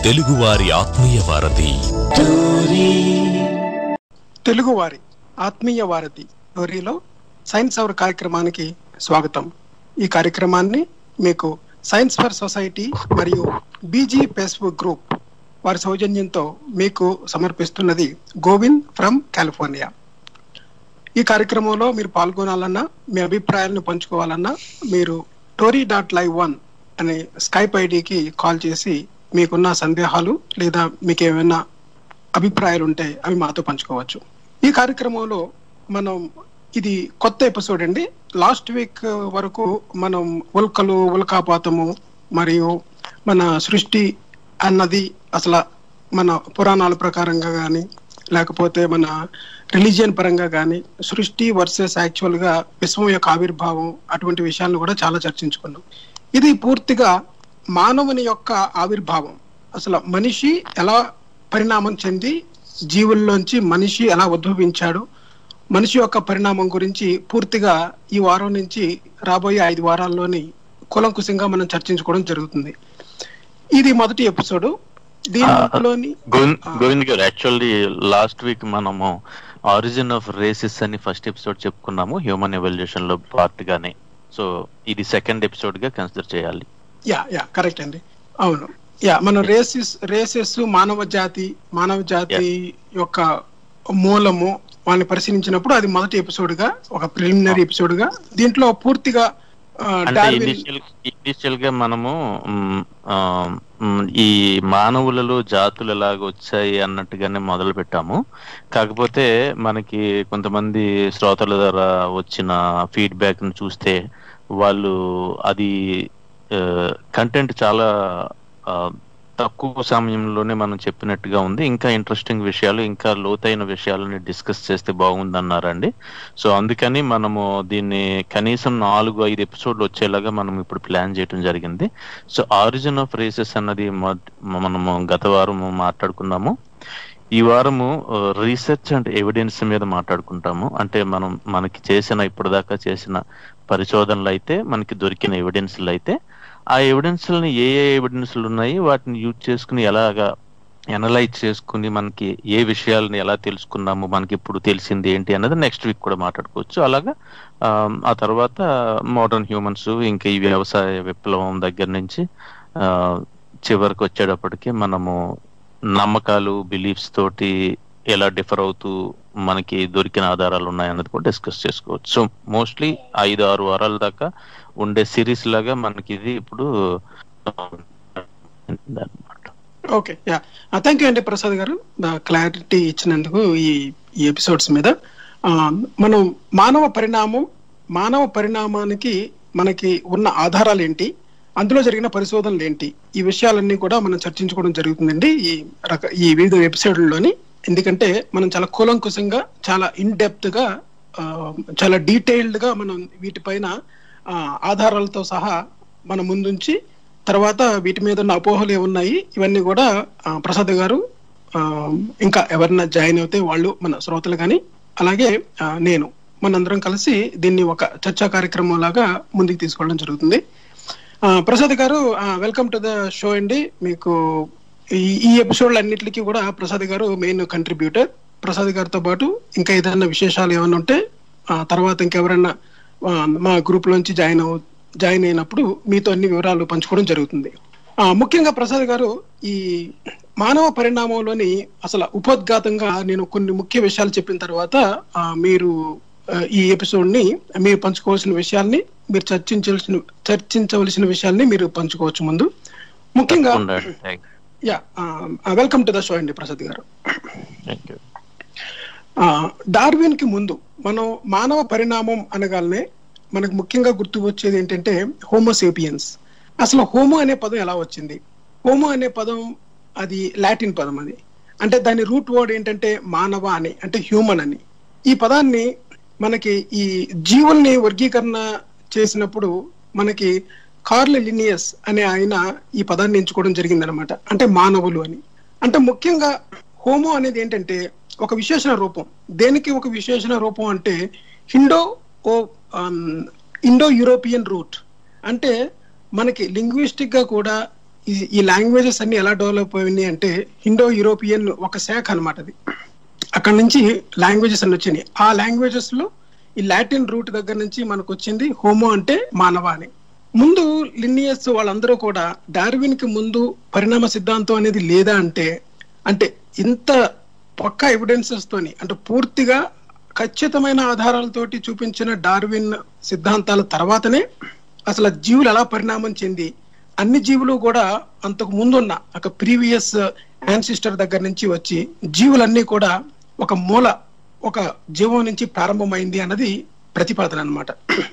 తెలుగువారి ఆత్మీయ వారధి తెలుగువారి ఆత్మీయ వారధి డోరీలో సైన్స్ అవర్ కార్యక్రమానికి స్వాగతం ఈ కార్యక్రమాన్ని మీకు సైన్స్ ఫర్ సొసైటీ మరియు బీజీ ఫేస్బుక్ గ్రూప్ వారి సౌజన్యంతో మీకు సమర్పిస్తున్నది గోవింద్ ఫ్రమ్ కాలిఫోర్నియా ఈ కార్యక్రమంలో మీరు పాల్గొనాలన్నా మీ అభిప్రాయాలను పంచుకోవాలన్నా మీరు టోరీ డాట్ లైవ్ వన్ అనే స్కైప్ ఐడికి కాల్ చేసి మీకున్న సందేహాలు లేదా మీకు ఏమైనా అభిప్రాయాలు ఉంటే అవి మాతో పంచుకోవచ్చు ఈ కార్యక్రమంలో మనం ఇది కొత్త ఎపిసోడ్ అండి లాస్ట్ వీక్ వరకు మనం ఉల్కలు ఉల్కాపాతము మరియు మన సృష్టి అన్నది అసలు మన పురాణాల ప్రకారంగా కానీ లేకపోతే మన రిలీజియన్ పరంగా కానీ సృష్టి వర్సెస్ యాక్చువల్ గా విశ్వం యొక్క ఆవిర్భావం అటువంటి విషయాలను కూడా చాలా చర్చించుకున్నాం ఇది పూర్తిగా మానవుని యొక్క ఆవిర్భావం అసలు మనిషి ఎలా పరిణామం చెంది జీవుల్లోంచి మనిషి ఎలా ఉద్భవించాడు మనిషి యొక్క పరిణామం గురించి పూర్తిగా ఈ వారం నుంచి రాబోయే ఐదు వారాల్లోని కులంకుశంగా మనం చర్చించుకోవడం జరుగుతుంది ఇది మొదటి ఎపిసోడ్ దీంట్లోని గోవింద్ ఆ. గోవింద్ గారు యాక్చువల్లీ లాస్ట్ వీక్ మనము ఆరిజిన్ ఆఫ్ రేసెస్ అని ఫస్ట్ ఎపిసోడ్ చెప్పుకున్నాము హ్యూమన్ ఎవల్యూషన్ లో పార్ట్ గానే సో ఇది సెకండ్ ఎపిసోడ్ గా కన్సిడర్ చేయాలి యా యా కరెక్ట్ అండి అవును యా మనం రేసిస్ రేసెస్ మానవ జాతి మానవ జాతి యొక్క మూలము వాళ్ళని పరిశీలించినప్పుడు అది మొదటి ఎపిసోడ్ గా ఒక ప్రిలిమినరీ ఎపిసోడ్ గా దీంట్లో పూర్తిగా ఆ, అంటే డార్విన్ ఇనిషియల్ ఇనిషియల్ గా మనము మ్, ఆ, మ్, ఈ మానవులలో జాతులు ఎలాగ వచ్చాయి అన్నట్టుగానే మొదలు పెట్టాము కాకపోతే మనకి కొంతమంది శ్రోతల ద్వారా వచ్చిన ఫీడ్బ్యాక్ ను చూస్తే వాళ్ళు అది కంటెంట్ చాలా ఆ, తక్కువ సమయంలోనే మనం చెప్పినట్టుగా ఉంది ఇంకా ఇంట్రెస్టింగ్ విషయాలు ఇంకా లోతైన విషయాలని డిస్కస్ చేస్తే బాగుందన్నారండి సో అందుకని మనము దీన్ని కనీసం నాలుగు ఐదు ఎపిసోడ్లు వచ్చేలాగా మనం ఇప్పుడు ప్లాన్ చేయడం జరిగింది సో ఆరిజిన్ ఆఫ్ రేసెస్ అన్నది మొద- మనము గత వారం మాట్లాడుకున్నాము ఈ వారము రీసెర్చ్ అండ్ ఎవిడెన్స్ మీద మాట్లాడుకుంటాము అంటే మనం మనకి చేసిన ఇప్పటిదాకా చేసిన పరిశోధనలు అయితే మనకి దొరికిన ఎవిడెన్స్లు అయితే ఆ ఎవిడెన్స్లని ఏ ఏ ఎవిడెన్స్లు ఉన్నాయి వాటిని యూజ్ చేసుకుని ఎలాగా అనలైజ్ చేసుకుని మనకి ఏ విషయాలను ఎలా తెలుసుకున్నాము మనకి ఇప్పుడు తెలిసింది ఏంటి అన్నది నెక్స్ట్ వీక్ కూడా మాట్లాడుకోవచ్చు అలాగా ఆ, ఆ తర్వాత మోడర్న్ హ్యూమన్స్ ఇంకా ఈ వ్యవసాయ విప్లవం దగ్గర నుంచి ఆ, చివరికి వచ్చేటప్పటికి మనము నమ్మకాలు బిలీఫ్స్ తోటి ఎలా డిఫర్ అవుతూ మనకి దొరికిన ఆధారాలు ఉన్నాయన్నది కూడా డిస్కస్ చేసుకోవచ్చు సో మోస్ట్లీ ఐదు ఆరు వారాల దాకా ఉండే సిరీస్ లాగా మనకి ఇది ఇప్పుడు అన్నమాట ఓకే యా థ్యాంక్ యూ అండి ప్రసాద్ గారు క్లారిటీ ఇచ్చినందుకు ఈ ఈ ఎపిసోడ్స్ మీద ఆ, మనం మానవ పరిణామం మానవ పరిణామానికి మనకి ఉన్న ఆధారాలు ఏంటి అందులో జరిగిన పరిశోధనలు ఏంటి ఈ విషయాలన్నీ కూడా మనం చర్చించుకోవడం జరుగుతుందండి ఈ రక ఈ వివిధ ఎపిసోడ్లలోని ఎందుకంటే మనం చాలా కూలంకుశంగా చాలా ఇన్ డెప్త్ గా ఆ, చాలా డీటెయిల్డ్ గా మనం వీటిపైన ఆ, ఆధారాలతో సహా మన ముందుంచి తర్వాత వీటి మీద ఉన్న అపోహలు ఏమున్నాయి ఇవన్నీ కూడా ఆ, ప్రసాద్ గారు ఆ, ఇంకా ఎవరైనా జాయిన్ అవుతే వాళ్ళు మన శ్రోతలు కానీ అలాగే ఆ, నేను మనందరం కలిసి దీన్ని ఒక చర్చా కార్యక్రమం లాగా ముందుకు తీసుకోవడం జరుగుతుంది ఆ, ప్రసాద్ గారు వెల్కమ్ టు ద షో అండి మీకు ఈ ఈ ఎపిసోడ్లు అన్నిటికీ కూడా ప్రసాద్ గారు మెయిన్ కంట్రిబ్యూటర్ ప్రసాద్ గారితో పాటు ఇంకా ఏదైనా విశేషాలు ఏమైనా ఉంటే ఆ, తర్వాత ఇంకెవరైనా ఆ, మా గ్రూప్ లోంచి జాయిన్ అవు జాయిన్ అయినప్పుడు మీతో అన్ని వివరాలు పంచుకోవడం జరుగుతుంది ఆ, ముఖ్యంగా ప్రసాద్ గారు ఈ మానవ పరిణామంలోని అసలు ఉపోద్ఘాతంగా నేను కొన్ని ముఖ్య విషయాలు చెప్పిన తర్వాత ఆ, మీరు ఆ, ఈ ఎపిసోడ్ ని మీరు పంచుకోవాల్సిన విషయాల్ని మీరు చర్చించవలసిన చర్చించవలసిన విషయాల్ని మీరు పంచుకోవచ్చు ముందు ముఖ్యంగా తప్పకుండా. Thank- ya welcome to the show అండి ప్రసాద్ గారు thank you. ఆ, డార్విన్ కి ముందు మనం మానవ పరిణామం అనగానే మనకు ముఖ్యంగా గుర్తు వచ్చేది ఏంటంటే హోమోసేపియన్స్ అసలు హోమో అనే పదం ఎలా వచ్చింది హోమో అనే పదం అది లాటిన్ పదం అది అంటే దాని రూట్ వర్డ్ ఏంటంటే మానవ అని అంటే హ్యూమన్ అని ఈ పదాన్ని మనకి ఈ జీవుల్ని వర్గీకరణ చేసినప్పుడు మనకి కార్ల్ లినియస్ అనే ఆయన ఈ పదాన్ని ఎంచుకోవడం జరిగిందనమాట అంటే మానవులు అని అంటే ముఖ్యంగా హోమో అనేది ఏంటంటే ఒక విశేషణ రూపం దేనికి ఒక విశేషణ రూపం అంటే హిండో ఓ ఇండో యూరోపియన్ రూట్ అంటే మనకి లింగ్విస్టిక్ గా కూడా ఈ ఈ లాంగ్వేజెస్ అన్ని ఎలా డెవలప్ అయినాయి అంటే హిండో యూరోపియన్ ఒక శాఖ అన్నమాట అది అక్కడ నుంచి లాంగ్వేజెస్ అన్ని వచ్చినాయి ఆ లాంగ్వేజెస్ లో ఈ లాటిన్ రూట్ దగ్గర నుంచి మనకు వచ్చింది హోమో అంటే మానవ అని ముందు లినియస్ వాళ్ళందరూ కూడా డార్విన్ కి ముందు పరిణామ సిద్ధాంతం అనేది లేదా అంటే అంటే ఇంత పక్కా ఎవిడెన్సెస్ తోని అంటే పూర్తిగా ఖచ్చితమైన ఆధారాలతోటి చూపించిన డార్విన్ సిద్ధాంతాల తర్వాతనే అసలు ఆ జీవులు ఎలా పరిణామం చెంది అన్ని జీవులు కూడా అంతకు ముందున్న ఒక ప్రీవియస్ యాన్సిస్టర్ దగ్గర నుంచి వచ్చి జీవులన్నీ కూడా ఒక మూల ఒక జీవం నుంచి ప్రారంభమైంది అన్నది ప్రతిపాదన అన్నమాట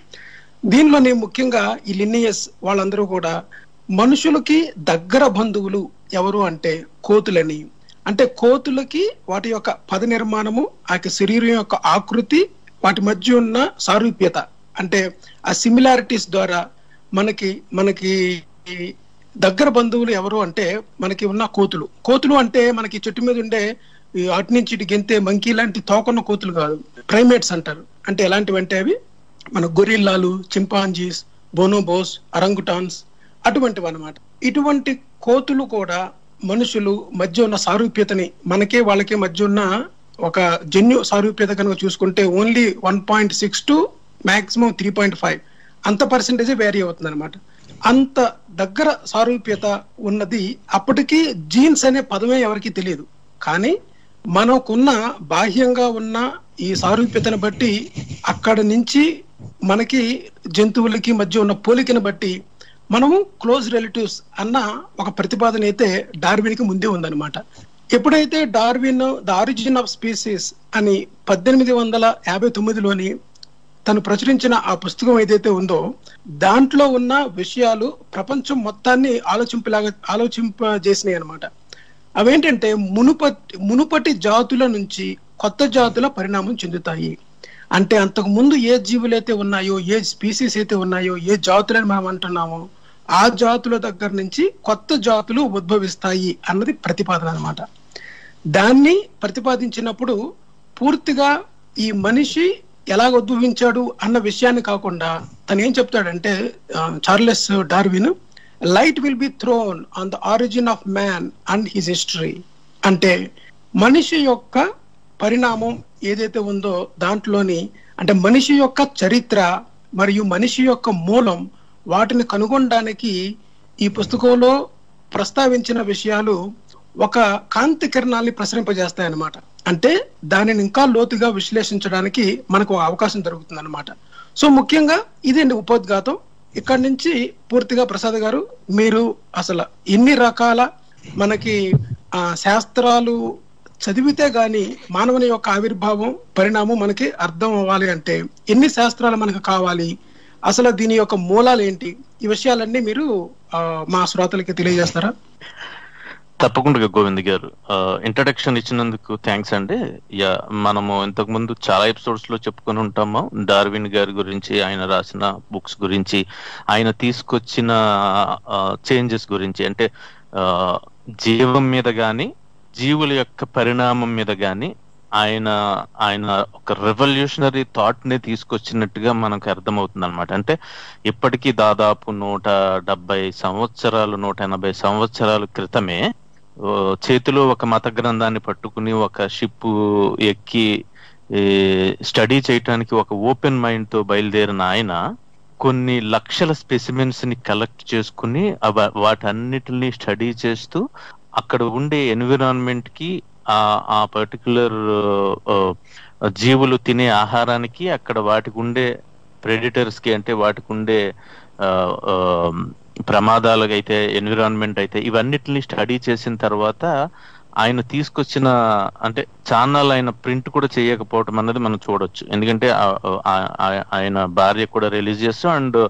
దీనిలోనే ముఖ్యంగా ఈ లినియస్ వాళ్ళందరూ కూడా మనుషులకి దగ్గర బంధువులు ఎవరు అంటే కోతులని అంటే కోతులకి వాటి యొక్క పద నిర్మాణము ఆ యొక్క శరీరం యొక్క ఆకృతి వాటి మధ్య ఉన్న సారూప్యత అంటే ఆ సిమిలారిటీస్ ద్వారా మనకి మనకి ఈ దగ్గర బంధువులు ఎవరు అంటే మనకి ఉన్న కోతులు కోతులు అంటే మనకి చెట్టు మీద ఉండే ఈ అటు నుంచి ఇటు గెంతే మంకీ లాంటి తోకన్న కోతులు కాదు ప్రైమేట్స్ అంటారు అంటే ఎలాంటివి అంటే అవి మన గొరిల్లాలు చింపాంజీస్ బోనోబోస్ అరంగుటాన్స్ అటువంటివి అన్నమాట ఇటువంటి కోతులు కూడా మనుషులు మధ్య ఉన్న సారూప్యతని మనకే వాళ్ళకే మధ్య ఉన్న ఒక జన్యు సారూప్యత కనుక చూసుకుంటే only one point six to maximum three point five అంత పర్సెంటేజ్ వేరీ అవుతుంది అనమాట అంత దగ్గర సారూప్యత ఉన్నది అప్పటికి జీన్స్ అనే పదమే ఎవరికి తెలియదు కానీ మనకున్న బాహ్యంగా ఉన్న ఈ సారూప్యతను బట్టి అక్కడ నుంచి మనకి జంతువులకి మధ్య ఉన్న పోలికను బట్టి మనము క్లోజ్ రిలేటివ్స్ అన్న ఒక ప్రతిపాదన అయితే డార్విన్కి ముందే ఉందన్నమాట ఎప్పుడైతే Darwin the origin of species అని పద్దెనిమిది వందల యాభై తొమ్మిదిలోని తను ప్రచురించిన ఆ పుస్తకం ఏదైతే ఉందో దాంట్లో ఉన్న విషయాలు ప్రపంచం మొత్తాన్ని ఆలోచింపలాగా ఆలోచింపజేసినాయి అనమాట అవేంటంటే మునుపటి మునుపటి జాతుల నుంచి కొత్త జాతుల పరిణామం చెందుతాయి అంటే అంతకు ముందు ఏ జీవులైతే ఉన్నాయో ఏ స్పీసీస్ అయితే ఉన్నాయో ఏ జాతులని మనం అంటున్నామో ఆ జాతుల దగ్గర నుంచి కొత్త జాతులు ఉద్భవిస్తాయి అన్నది ప్రతిపాదన అన్నమాట దాన్ని ప్రతిపాదించినప్పుడు పూర్తిగా ఈ మనిషి ఎలాగ ఉద్భవించాడు అన్న విషయాన్ని కాకుండా తను ఏం చెప్తాడంటే ఆ, Charles Darwin light will be thrown on the origin of man and his history అంటే మనిషి యొక్క పరిణామం ఏదైతే ఉందో దాంట్లోని అంటే మనిషి యొక్క చరిత్ర మరియు మనిషి యొక్క మూలం వాటిని కనుగొనడానికి ఈ పుస్తకంలో ప్రస్తావించిన విషయాలు ఒక కాంతి కిరణాన్ని ప్రసరింపజేస్తాయి అన్నమాట అంటే దానిని ఇంకా లోతుగా విశ్లేషించడానికి మనకు ఒక అవకాశం దొరుకుతుంది అనమాట సో ముఖ్యంగా ఇదండి ఉపోద్ఘాతం ఇక్కడి నుంచి పూర్తిగా ప్రసాద్ గారు మీరు అసలు ఎన్ని రకాల మనకి ఆ శాస్త్రాలు చదివితే గాని మానవుని యొక్క ఆవిర్భావం పరిణామం మనకి అర్థం అవ్వాలి అంటే ఎన్ని శాస్త్రాలు మనకు కావాలి అసలు దీని యొక్క మూలాలు ఏంటి ఈ విషయాలన్నీ మీరు ఆ, మా శ్రోతలకి తెలియజేస్తారా తప్పకుండా గోవింద్ గారు ఇంట్రడక్షన్ ఇచ్చినందుకు థ్యాంక్స్ అండి యా మనము ఇంతకు ముందు చాలా ఎపిసోడ్స్ లో చెప్పుకొని ఉంటాము డార్విన్ గారి గురించి ఆయన రాసిన బుక్స్ గురించి ఆయన తీసుకొచ్చిన చేంజెస్ గురించి అంటే ఆ, జీవం మీద గాని జీవుల యొక్క పరిణామం మీద గాని ఆయన ఆయన ఒక రెవల్యూషనరీ థాట్ ని తీసుకొచ్చినట్టుగా మనకు అర్థమవుతుంది అనమాట అంటే ఇప్పటికీ దాదాపు నూట డెబ్బై సంవత్సరాలు నూట ఎనభై సంవత్సరాల క్రితమే ఓ, చేతిలో ఒక మత గ్రంథాన్ని పట్టుకుని ఒక షిప్ ఎక్కి స్టడీ చేయటానికి ఒక ఓపెన్ మైండ్ తో బయలుదేరిన ఆయన కొన్ని లక్షల స్పెసిమెన్స్ ని కలెక్ట్ చేసుకుని అవ- వాటన్నిటిని స్టడీ చేస్తూ అక్కడ ఉండే ఎన్విరాన్మెంట్ కి ఆ ఆ పర్టికులర్ జీవులు తినే ఆహారానికి అక్కడ వాటికి ఉండే ప్రెడిటర్స్ కి అంటే వాటికి ఉండే ఆ, ఆ, ప్రమాదాలకు అయితే ఎన్విరాన్మెంట్ అయితే ఇవన్నిటిని స్టడీ చేసిన తర్వాత ఆయన తీసుకొచ్చిన అంటే ఛానల్ ఆయన ప్రింట్ కూడా చేయకపోవటం అన్నది మనం చూడొచ్చు ఎందుకంటే ఆ- ఆ- ఆ- ఆయన భార్య కూడా రిలీజియస్ అండ్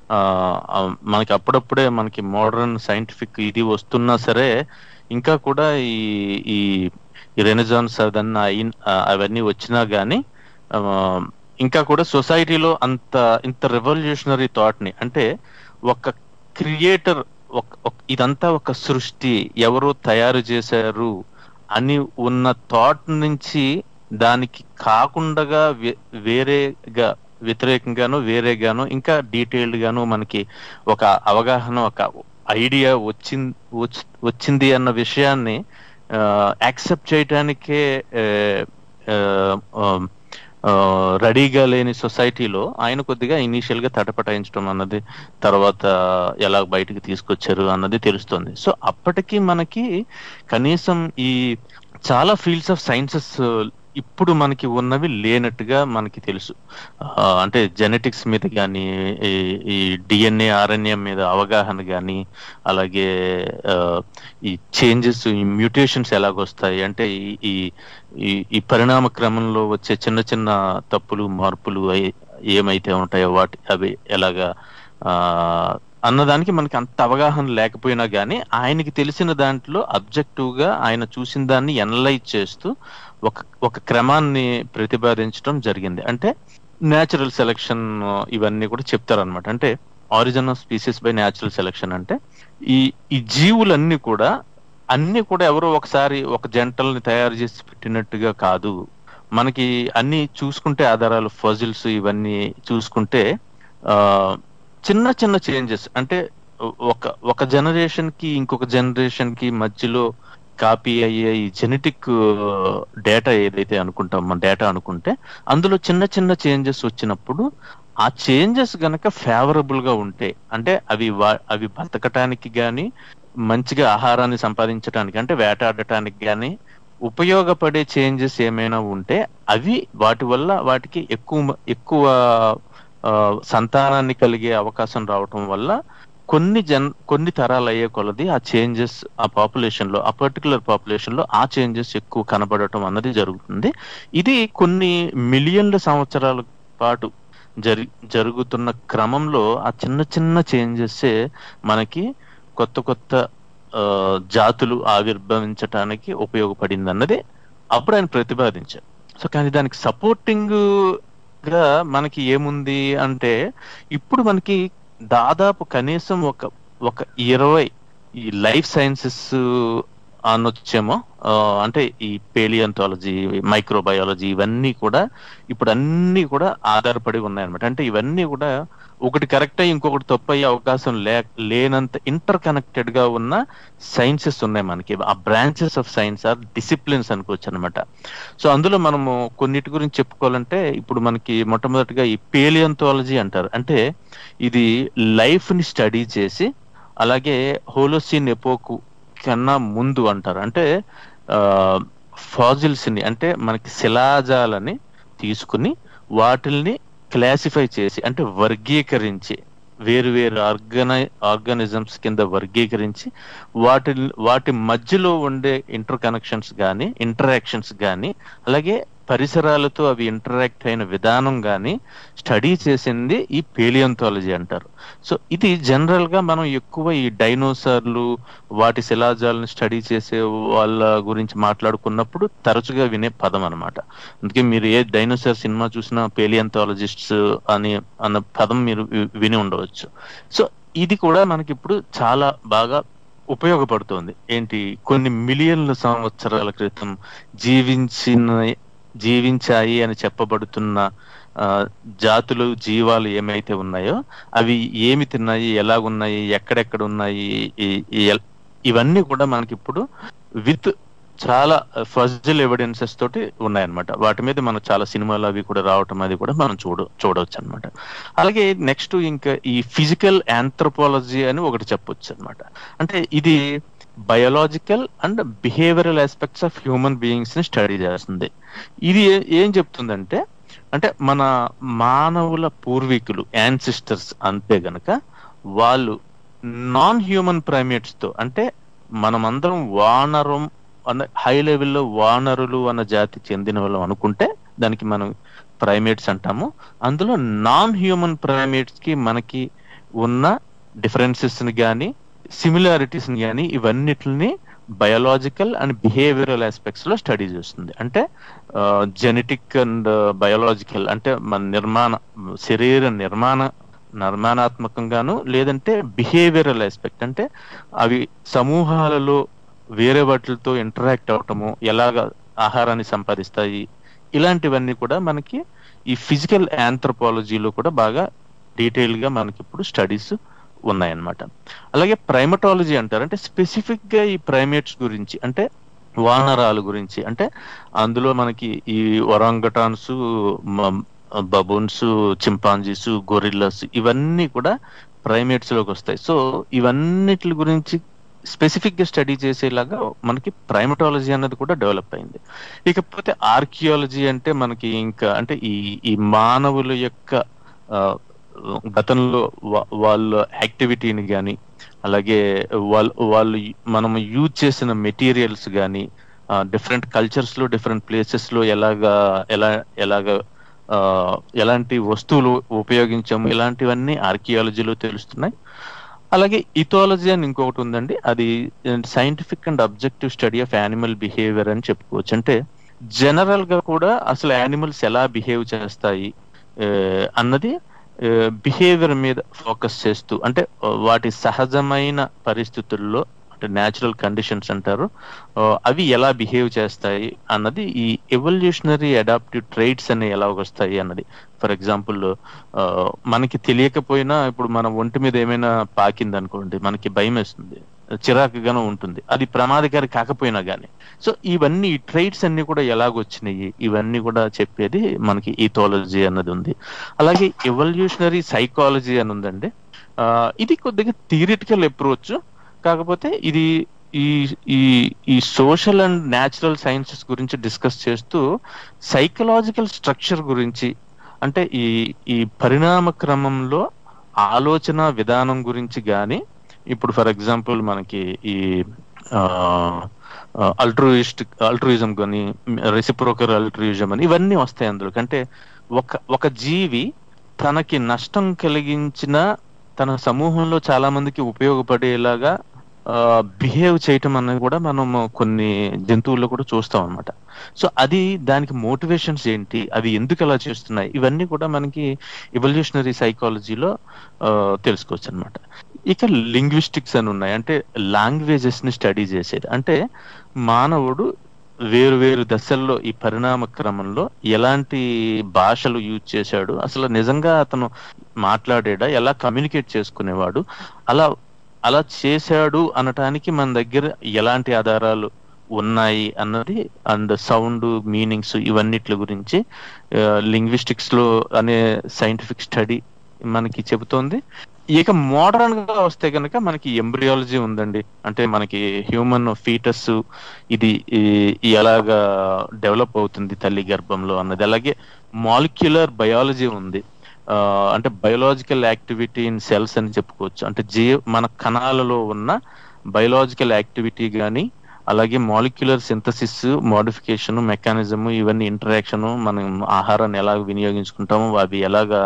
మనకి అప్పుడప్పుడే మనకి మోడర్న్ సైంటిఫిక్ ఇది వస్తున్నా సరే ఇంకా కూడా ఈ ఈ రెనజాన్స్ అదన్న అయిన్- ఆ, అవన్నీ వచ్చినా గానీ ఆ, ఇంకా కూడా సొసైటీలో అంత ఇంత రెవల్యూషనరీ థాట్ ని అంటే ఒక క్రియేటర్ ఇదంతా ఒక సృష్టి ఎవరో తయారు చేశారు అని ఉన్న థాట్ నుంచి దానికి కాకుండా వే- వేరేగా వ్యతిరేకంగాను వేరేగాను ఇంకా డీటెయిల్డ్ గాను మనకి ఒక అవగాహన ఒక ఐడియా వచ్చింది వచ్చింది అన్న విషయాన్ని యాక్సెప్ట్ చేయడానికే ఆ, ఆ, ఆ, ఆ, రెడీగా లేని సొసైటీలో ఆయన కొద్దిగా ఇనీషియల్ గా తటపటాయించడం అన్నది తర్వాత ఎలా బయటికి తీసుకొచ్చారు అన్నది తెలుస్తుంది సో అప్పటికి మనకి కనీసం ఈ చాలా ఫీల్డ్స్ ఆఫ్ సైన్సెస్ ఇప్పుడు మనకి ఉన్నవి లేనట్టుగా మనకి తెలుసు ఆ, అంటే జెనెటిక్స్ మీద కానీ ఈ డిఎన్ఏ ఆర్ఎన్ఏ మీద అవగాహన కానీ అలాగే ఆ, ఈ చేంజెస్ ఈ మ్యూటేషన్స్ ఎలాగొస్తాయి అంటే ఈ- ఈ ఈ- ఈ పరిణామ క్రమంలో వచ్చే చిన్న చిన్న తప్పులు మార్పులు అయి- ఏమైతే ఉంటాయో వాటి అవి ఎలాగా ఆ, అన్నదానికి మనకి అంత అవగాహన లేకపోయినా కానీ ఆయనకి తెలిసిన దాంట్లో అబ్జెక్టివ్ గా ఆయన చూసిన దాన్ని ఎనలైజ్ చేస్తూ ఒక ఒక క్రమాన్ని ప్రతిపాదించడం జరిగింది అంటే న్యాచురల్ సెలక్షన్ ఇవన్నీ కూడా చెప్తారనమాట అంటే origin of species by natural selection అంటే ఈ ఈ జీవులన్నీ కూడా అన్ని కూడా ఎవరో ఒకసారి ఒక జంటల్ని తయారు చేసి పెట్టినట్టుగా కాదు మనకి అన్ని చూసుకుంటే ఆధారాలు ఫజిల్స్ ఇవన్నీ చూసుకుంటే ఆ చిన్న చిన్న చేంజెస్ అంటే ఒక ఒక జనరేషన్ కి ఇంకొక జనరేషన్ కి మధ్యలో కాపీ అయ్యే ఈ జెనెటిక్ డేటా ఏదైతే అనుకుంటాం మన డేటా అనుకుంటే అందులో చిన్న చిన్న చేంజెస్ వచ్చినప్పుడు ఆ చేంజెస్ గనక ఫేవరబుల్ గా ఉంటే అంటే అవి వా- అవి బతకటానికి గాని మంచిగా ఆహారాన్ని సంపాదించడానికి అంటే వేటాడటానికి గాని ఉపయోగపడే చేంజెస్ ఏమైనా ఉంటే అవి వాటి వల్ల వాటికి ఎక్కువ ఎక్కువ ఆ, సంతానాన్ని కలిగే అవకాశం రావటం వల్ల కొన్ని జన్ కొన్ని తరాలు అయ్యే కొలది ఆ చేంజెస్ ఆ పాపులేషన్ లో ఆ పర్టికులర్ పాపులేషన్ లో ఆ చేంజెస్ ఎక్కువ కనబడటం అన్నది జరుగుతుంది ఇది కొన్ని మిలియన్ల సంవత్సరాల పాటు జరి జరుగుతున్న క్రమంలో ఆ చిన్న చిన్న చేంజెస్ మనకి కొత్త కొత్త ఆ, జాతులు ఆవిర్భవించటానికి ఉపయోగపడింది అన్నది అప్పుడు ఆయన ప్రతిపాదించారు సో కానీ దానికి సపోర్టింగ్ గా మనకి ఏముంది అంటే ఇప్పుడు మనకి దాదాపు కనీసం ఒక ఒక ఇరవై ఈ లైఫ్ సైన్సెస్ అనొచ్చేమో ఆ, అంటే ఈ పేలియంథాలజీ మైక్రోబయాలజీ ఇవన్నీ కూడా ఇప్పుడు అన్ని కూడా ఆధారపడి ఉన్నాయన్నమాట అంటే ఇవన్నీ కూడా ఒకటి కరెక్ట్ అయ్యి ఇంకొకటి తప్పు అయ్యే అవకాశం లే లేనంత ఇంటర్ కనెక్టెడ్ గా ఉన్న సైన్సెస్ ఉన్నాయి మనకి ఆ branches of science or disciplines అనుకోవచ్చు అనమాట సో అందులో మనము కొన్నిటి గురించి చెప్పుకోవాలంటే ఇప్పుడు మనకి మొట్టమొదటిగా ఈ పేలియంథాలజీ అంటారు అంటే ఇది లైఫ్ ని స్టడీ చేసి అలాగే హోలోసిన్ ఎపోకు కన్నా ముందు అంటారు అంటే ఫాజిల్స్ ని అంటే మనకి శిలాజాలని తీసుకుని వాటిల్ని క్లాసిఫై చేసి అంటే వర్గీకరించి వేరు వేరు ఆర్గనై ఆర్గానిజమ్స్ కింద వర్గీకరించి వాటి వాటి మధ్యలో ఉండే ఇంటర్ కనెక్షన్స్ కానీ ఇంటరాక్షన్స్ కానీ అలాగే పరిసరాలతో అవి ఇంటరాక్ట్ అయిన విధానం కానీ స్టడీ చేసింది ఈ పేలియంథాలజీ అంటారు సో ఇది జనరల్ గా మనం ఎక్కువ ఈ డైనోసార్లు వాటి శిలాజాలను స్టడీ చేసే వాళ్ళ గురించి మాట్లాడుకున్నప్పుడు తరచుగా వినే పదం అన్నమాట అందుకే మీరు ఏ డైనోసార్ సినిమా చూసినా పేలియంథాలజిస్ట్స్ అని అన్న పదం మీరు వి- విని ఉండవచ్చు సో ఇది కూడా మనకి ఇప్పుడు చాలా బాగా ఉపయోగపడుతుంది ఏంటి కొన్ని మిలియన్ల సంవత్సరాల క్రితం జీవించిన జీవించాయి అని చెప్పబడుతున్న ఆ, జాతులు జీవాలు ఏమైతే ఉన్నాయో అవి ఏమి తిన్నాయి ఎలాగున్నాయి ఎక్కడెక్కడ ఉన్నాయి ఈ- ఈ ఎల్- ఇవన్నీ కూడా మనకి ఇప్పుడు విత్ చాలా ఫజిల్ ఎవిడెన్సెస్ తోటి ఉన్నాయన్నమాట వాటి మీద మనకు చాలా సినిమాలు అవి కూడా రావటం అది కూడా మనం చూడ చూడవచ్చు అనమాట అలాగే నెక్స్ట్ ఇంకా ఈ ఫిజికల్ ఆంథ్రోపాలజీ అని ఒకటి చెప్పొచ్చు అనమాట అంటే ఇది biological and behavioural aspects of human beings ని స్టడీ చేస్తుంది ఇది ఏ- ఏం చెప్తుందంటే అంటే మన మానవుల పూర్వీకులు యాన్సిస్టర్స్ అంతే గనక వాళ్ళు నాన్ హ్యూమన్ ప్రైమేట్స్ తో అంటే మనమందరం వానరం అన్న హై లెవెల్లో వానరులు అన్న జాతి చెందిన వాళ్ళం అనుకుంటే దానికి మనం ప్రైమేట్స్ అంటాము అందులో నాన్ హ్యూమన్ ప్రైమేట్స్ కి మనకి ఉన్న డిఫరెన్సెస్ ని కానీ సిమిలారిటీస్ ని కానీ ఇవన్నిటిని బయోలాజికల్ అండ్ బిహేవియరల్ ఆస్పెక్ట్స్ లో స్టడీ చేస్తుంది అంటే జెనెటిక్ అండ్ బయోలాజికల్ అంటే మన నిర్మాణ శరీర నిర్మాణ నిర్మాణాత్మకంగాను లేదంటే బిహేవియరల్ ఆస్పెక్ట్ అంటే అవి సమూహాలలో వేరే వాటితో ఇంటరాక్ట్ అవటము ఎలాగ ఆహారాన్ని సంపాదిస్తాయి ఇలాంటివన్నీ కూడా మనకి ఈ ఫిజికల్ ఆంథ్రోపాలజీలో కూడా బాగా డీటెయిల్ గా మనకి ఇప్పుడు స్టడీస్ ఉన్నాయన్నమాట అలాగే ప్రైమటాలజీ అంటారు అంటే స్పెసిఫిక్ గా ఈ ప్రైమేట్స్ గురించి అంటే వానరాల గురించి అంటే అందులో మనకి ఈ ఒరాంగటాన్స్ బబూన్స్ చింపాంజీస్ గొరిల్లాస్ ఇవన్నీ కూడా ప్రైమేట్స్ లోకి వస్తాయి సో ఇవన్నిటి గురించి స్పెసిఫిక్ గా స్టడీ చేసేలాగా మనకి ప్రైమటాలజీ అన్నది కూడా డెవలప్ అయింది ఇకపోతే ఆర్కియాలజీ అంటే మనకి ఇంకా అంటే ఈ ఈ మానవుల యొక్క ఆ, గతంలో వా- వాళ్ళ యాక్టివిటీని కానీ అలాగే వాళ్ళు వాళ్ళు మనం యూజ్ చేసిన మెటీరియల్స్ కానీ డిఫరెంట్ కల్చర్స్ లో డిఫరెంట్ ప్లేసెస్ లో ఎలాగా ఎలా ఎలాగా ఆ, ఎలాంటి వస్తువులు ఉపయోగించాము ఇలాంటివన్నీ ఆర్కియాలజీలో తెలుస్తున్నాయి అలాగే ఇథాలజీ అని ఇంకొకటి ఉందండి అది scientific and objective study of animal behaviour అని చెప్పుకోవచ్చు అంటే జనరల్ గా కూడా అసలు యానిమల్స్ ఎలా బిహేవ్ చేస్తాయి ఆ, అన్నది బిహేవియర్ మీద ఫోకస్ చేస్తూ అంటే ఆ, వాటి సహజమైన పరిస్థితుల్లో అంటే న్యాచురల్ కండిషన్స్ అంటారు ఆ, అవి ఎలా బిహేవ్ చేస్తాయి అన్నది ఈ ఎవల్యూషనరీ అడాప్టివ్ ట్రైట్స్ అనే ఎలా వస్తాయి అన్నది ఫర్ ఎగ్జాంపుల్ మనకి తెలియకపోయినా ఇప్పుడు మన ఒంటి మీద ఏమైనా పాకింది అనుకోండి మనకి భయం వేస్తుంది చిరాకుగానే ఉంటుంది అది ప్రమాదకారి కాకపోయినా గానీ సో ఇవన్నీ ఈ ట్రైట్స్ అన్ని కూడా ఎలాగొచ్చినాయి ఇవన్నీ కూడా చెప్పేది మనకి ఈథాలజీ అన్నది ఉంది అలాగే ఎవల్యూషనరీ సైకాలజీ అని ఉందండి ఆ, ఇది కొద్దిగా థియరిటికల్ అప్రోచ్ కాకపోతే ఇది ఈ ఈ ఈ సోషల్ అండ్ న్యాచురల్ సైన్సెస్ గురించి డిస్కస్ చేస్తూ సైకలాజికల్ స్ట్రక్చర్ గురించి అంటే ఈ ఈ పరిణామ క్రమంలో ఆలోచన విధానం గురించి కానీ ఇప్పుడు ఫర్ ఎగ్జాంపుల్ మనకి ఈ అల్ట్రూయిస్ట్ అల్ట్రూయిజం కానీ రెసిప్రోకర్ అల్ట్రూయిజం అని ఇవన్నీ వస్తాయి అందులో అంటే ఒక ఒక జీవి తనకి నష్టం కలిగించిన తన సమూహంలో చాలా మందికి ఉపయోగపడేలాగా బిహేవ్ చేయటం అనేది కూడా మనం కొన్ని జంతువుల్లో కూడా చూస్తాం అనమాట సో అది దానికి మోటివేషన్స్ ఏంటి అవి ఎందుకు అలా చేస్తున్నాయి ఇవన్నీ కూడా మనకి ఎవల్యూషనరీ సైకాలజీలో తెలుసుకోవచ్చు అనమాట ఇక లింగ్విస్టిక్స్ అని ఉన్నాయి అంటే లాంగ్వేజెస్ ని స్టడీ చేసేది అంటే మానవుడు వేరు వేరు దశల్లో ఈ పరిణామ క్రమంలో ఎలాంటి భాషలు యూజ్ చేశాడు అసలు నిజంగా అతను మాట్లాడేడా ఎలా కమ్యూనికేట్ చేసుకునేవాడు అలా అలా చేశాడు అనటానికి మన దగ్గర ఎలాంటి ఆధారాలు ఉన్నాయి అన్నది అండ్ సౌండ్ మీనింగ్స్ ఇవన్నిటి గురించి లింగ్విస్టిక్స్ లో అనే సైంటిఫిక్ స్టడీ మనకి చెబుతోంది ఇక మోడర్న్ గా వస్తే కనుక మనకి ఎంబ్రియాలజీ ఉందండి అంటే మనకి హ్యూమన్ ఫీటస్ ఇది ఈ- ఎలాగా డెవలప్ అవుతుంది తల్లి గర్భంలో అన్నది అలాగే మాలిక్యులర్ బయాలజీ ఉంది ఆ, అంటే బయోలాజికల్ యాక్టివిటీ ఇన్ సెల్స్ అని చెప్పుకోవచ్చు అంటే జీ మన కణాలలో ఉన్న బయోలాజికల్ యాక్టివిటీ కానీ అలాగే మాలిక్యులర్ సింథసిస్ మోడిఫికేషన్ మెకానిజం ఇవన్నీ ఇంటరాక్షన్ మనం ఆహారాన్ని ఎలా వినియోగించుకుంటామో అవి ఎలాగా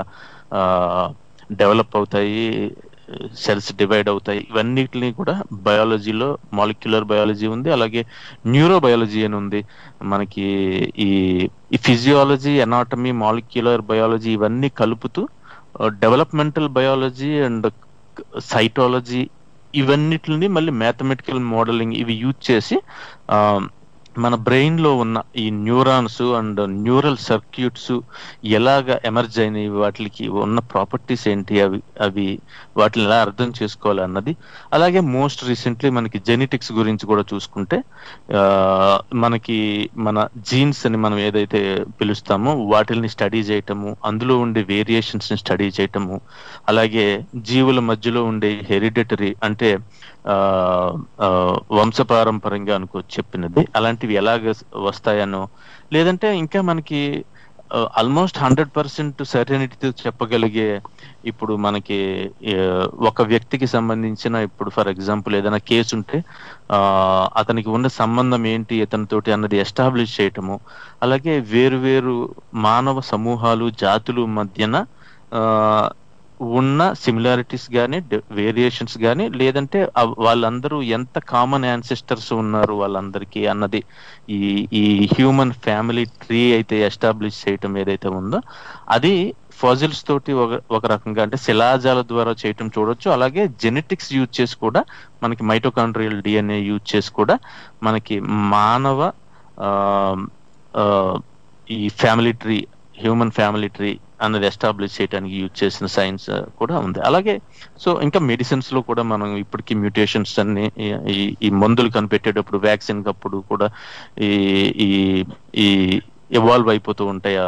డెవలప్ అవుతాయి సెల్స్ డివైడ్ అవుతాయి ఇవన్నిటిని కూడా బయాలజీలో మాలిక్యులర్ బయాలజీ ఉంది అలాగే న్యూరో బయాలజీ అని ఉంది మనకి ఈ ఈ ఫిజియాలజీ ఎనాటమీ మాలిక్యులర్ బయాలజీ ఇవన్నీ కలుపుతూ డెవలప్మెంటల్ బయాలజీ అండ్ సైటాలజీ ఇవన్నిటిని మళ్ళీ మ్యాథమెటికల్ మోడలింగ్ ఇవి యూజ్ చేసి ఆ, మన బ్రెయిన్ లో ఉన్న ఈ న్యూరాన్స్ అండ్ న్యూరల్ సర్క్యూట్స్ ఎలాగ ఎమర్జ్ అయినాయి వాటికి ఉన్న ప్రాపర్టీస్ ఏంటి అవి అవి వాటిని ఎలా అర్థం చేసుకోవాలి అన్నది అలాగే మోస్ట్ రీసెంట్లీ మనకి జెనెటిక్స్ గురించి కూడా చూసుకుంటే ఆ, మనకి మన జీన్స్ అని మనం ఏదైతే పిలుస్తామో వాటిని స్టడీ చేయటము అందులో ఉండే వేరియేషన్స్ ని స్టడీ చేయటము అలాగే జీవుల మధ్యలో ఉండే హెరిడిటరీ అంటే ఆ, ఆ, వంశపారంపరంగా అనుకో చెప్పినది అలాంటివి ఎలాగ వస్తాయనో లేదంటే ఇంకా మనకి ఆల్మోస్ట్ హండ్రెడ్ పర్సెంట్ సర్టనిటీతో చెప్పగలిగే ఇప్పుడు మనకి ఆ, ఒక వ్యక్తికి సంబంధించిన ఇప్పుడు ఫర్ ఎగ్జాంపుల్ ఏదైనా కేసు ఉంటే ఆ, అతనికి ఉన్న సంబంధం ఏంటి ఇతనితోటి అన్నది ఎస్టాబ్లిష్ చేయటము అలాగే వేరు వేరు మానవ సమూహాలు జాతులు మధ్యన ఆ, ఉన్న సిమిలారిటీస్ కానీ వేరియేషన్స్ కానీ లేదంటే అవ్- వాళ్ళందరూ ఎంత కామన్ యాన్సిస్టర్స్ ఉన్నారు వాళ్ళందరికీ అన్నది ఈ ఈ హ్యూమన్ ఫ్యామిలీ ట్రీ అయితే ఎస్టాబ్లిష్ చేయటం ఏదైతే ఉందో అది ఫాజిల్స్ తోటి ఒక ఒక రకంగా అంటే శిలాజాల ద్వారా చేయటం చూడొచ్చు అలాగే జెనెటిక్స్ యూజ్ చేసి కూడా మనకి మైటోకాండ్రియల్ డిఎన్ఏ యూజ్ చేసి కూడా మనకి మానవ ఆ, ఆ, ఈ family tree human family tree అన్నది ఎస్టాబ్లిష్ చేయడానికి యూజ్ చేసిన సైన్స్ కూడా ఉంది అలాగే సో ఇంకా మెడిసిన్స్ లో కూడా మనం ఇప్పటికి మ్యూటేషన్స్ అన్ని ఈ- ఈ ఈ మందులు కనిపెట్టేటప్పుడు వ్యాక్సిన్ అప్పుడు కూడా ఈ ఈ ఈ ఎవాల్వ్ అయిపోతూ ఉంటాయి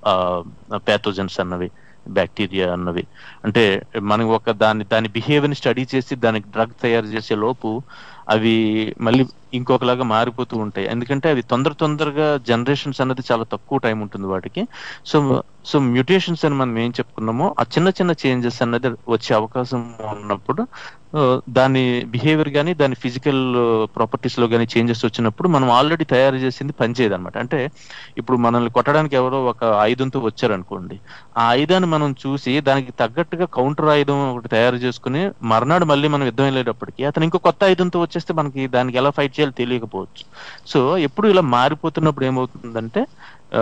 ప్యాథోజన్స్ అన్నవి బ్యాక్టీరియా అన్నవి అంటే మనం ఒక దాని దాని బిహేవియర్ స్టడీ చేసి దానికి డ్రగ్ తయారు చేసే లోపు అవి మళ్ళీ ఇంకొకలాగా మారిపోతూ ఉంటాయి ఎందుకంటే అవి తొందర తొందరగా జనరేషన్స్ అన్నది చాలా తక్కువ టైం ఉంటుంది వాటికి సో సో మ్యూటేషన్స్ అని మనం ఏం చెప్పుకున్నామో ఆ చిన్న చిన్న చేంజెస్ అన్నది వచ్చే అవకాశం ఉన్నప్పుడు ఆ, దాని బిహేవియర్ కానీ దాని ఫిజికల్ ప్రాపర్టీస్ లో కానీ చేంజెస్ వచ్చినప్పుడు మనం ఆల్రెడీ తయారు చేసింది పనిచేయదు అనమాట అంటే ఇప్పుడు మనల్ని కొట్టడానికి ఎవరో ఒక ఆయుధంతో వచ్చారనుకోండి ఆ ఆయుధాన్ని మనం చూసి దానికి తగ్గట్టుగా కౌంటర్ ఆయుధం ఒకటి తయారు చేసుకుని మర్నాడు మళ్ళీ మనం యుద్ధం వెళ్ళేటప్పటికి అతను ఇంకో కొత్త ఆయుధంతో వచ్చేస్తే మనకి దానికి ఎలా ఫైట్ చేయాలో తెలియకపోవచ్చు సో ఎప్పుడు ఇలా మారిపోతున్నప్పుడు ఏమవుతుందంటే ఆ,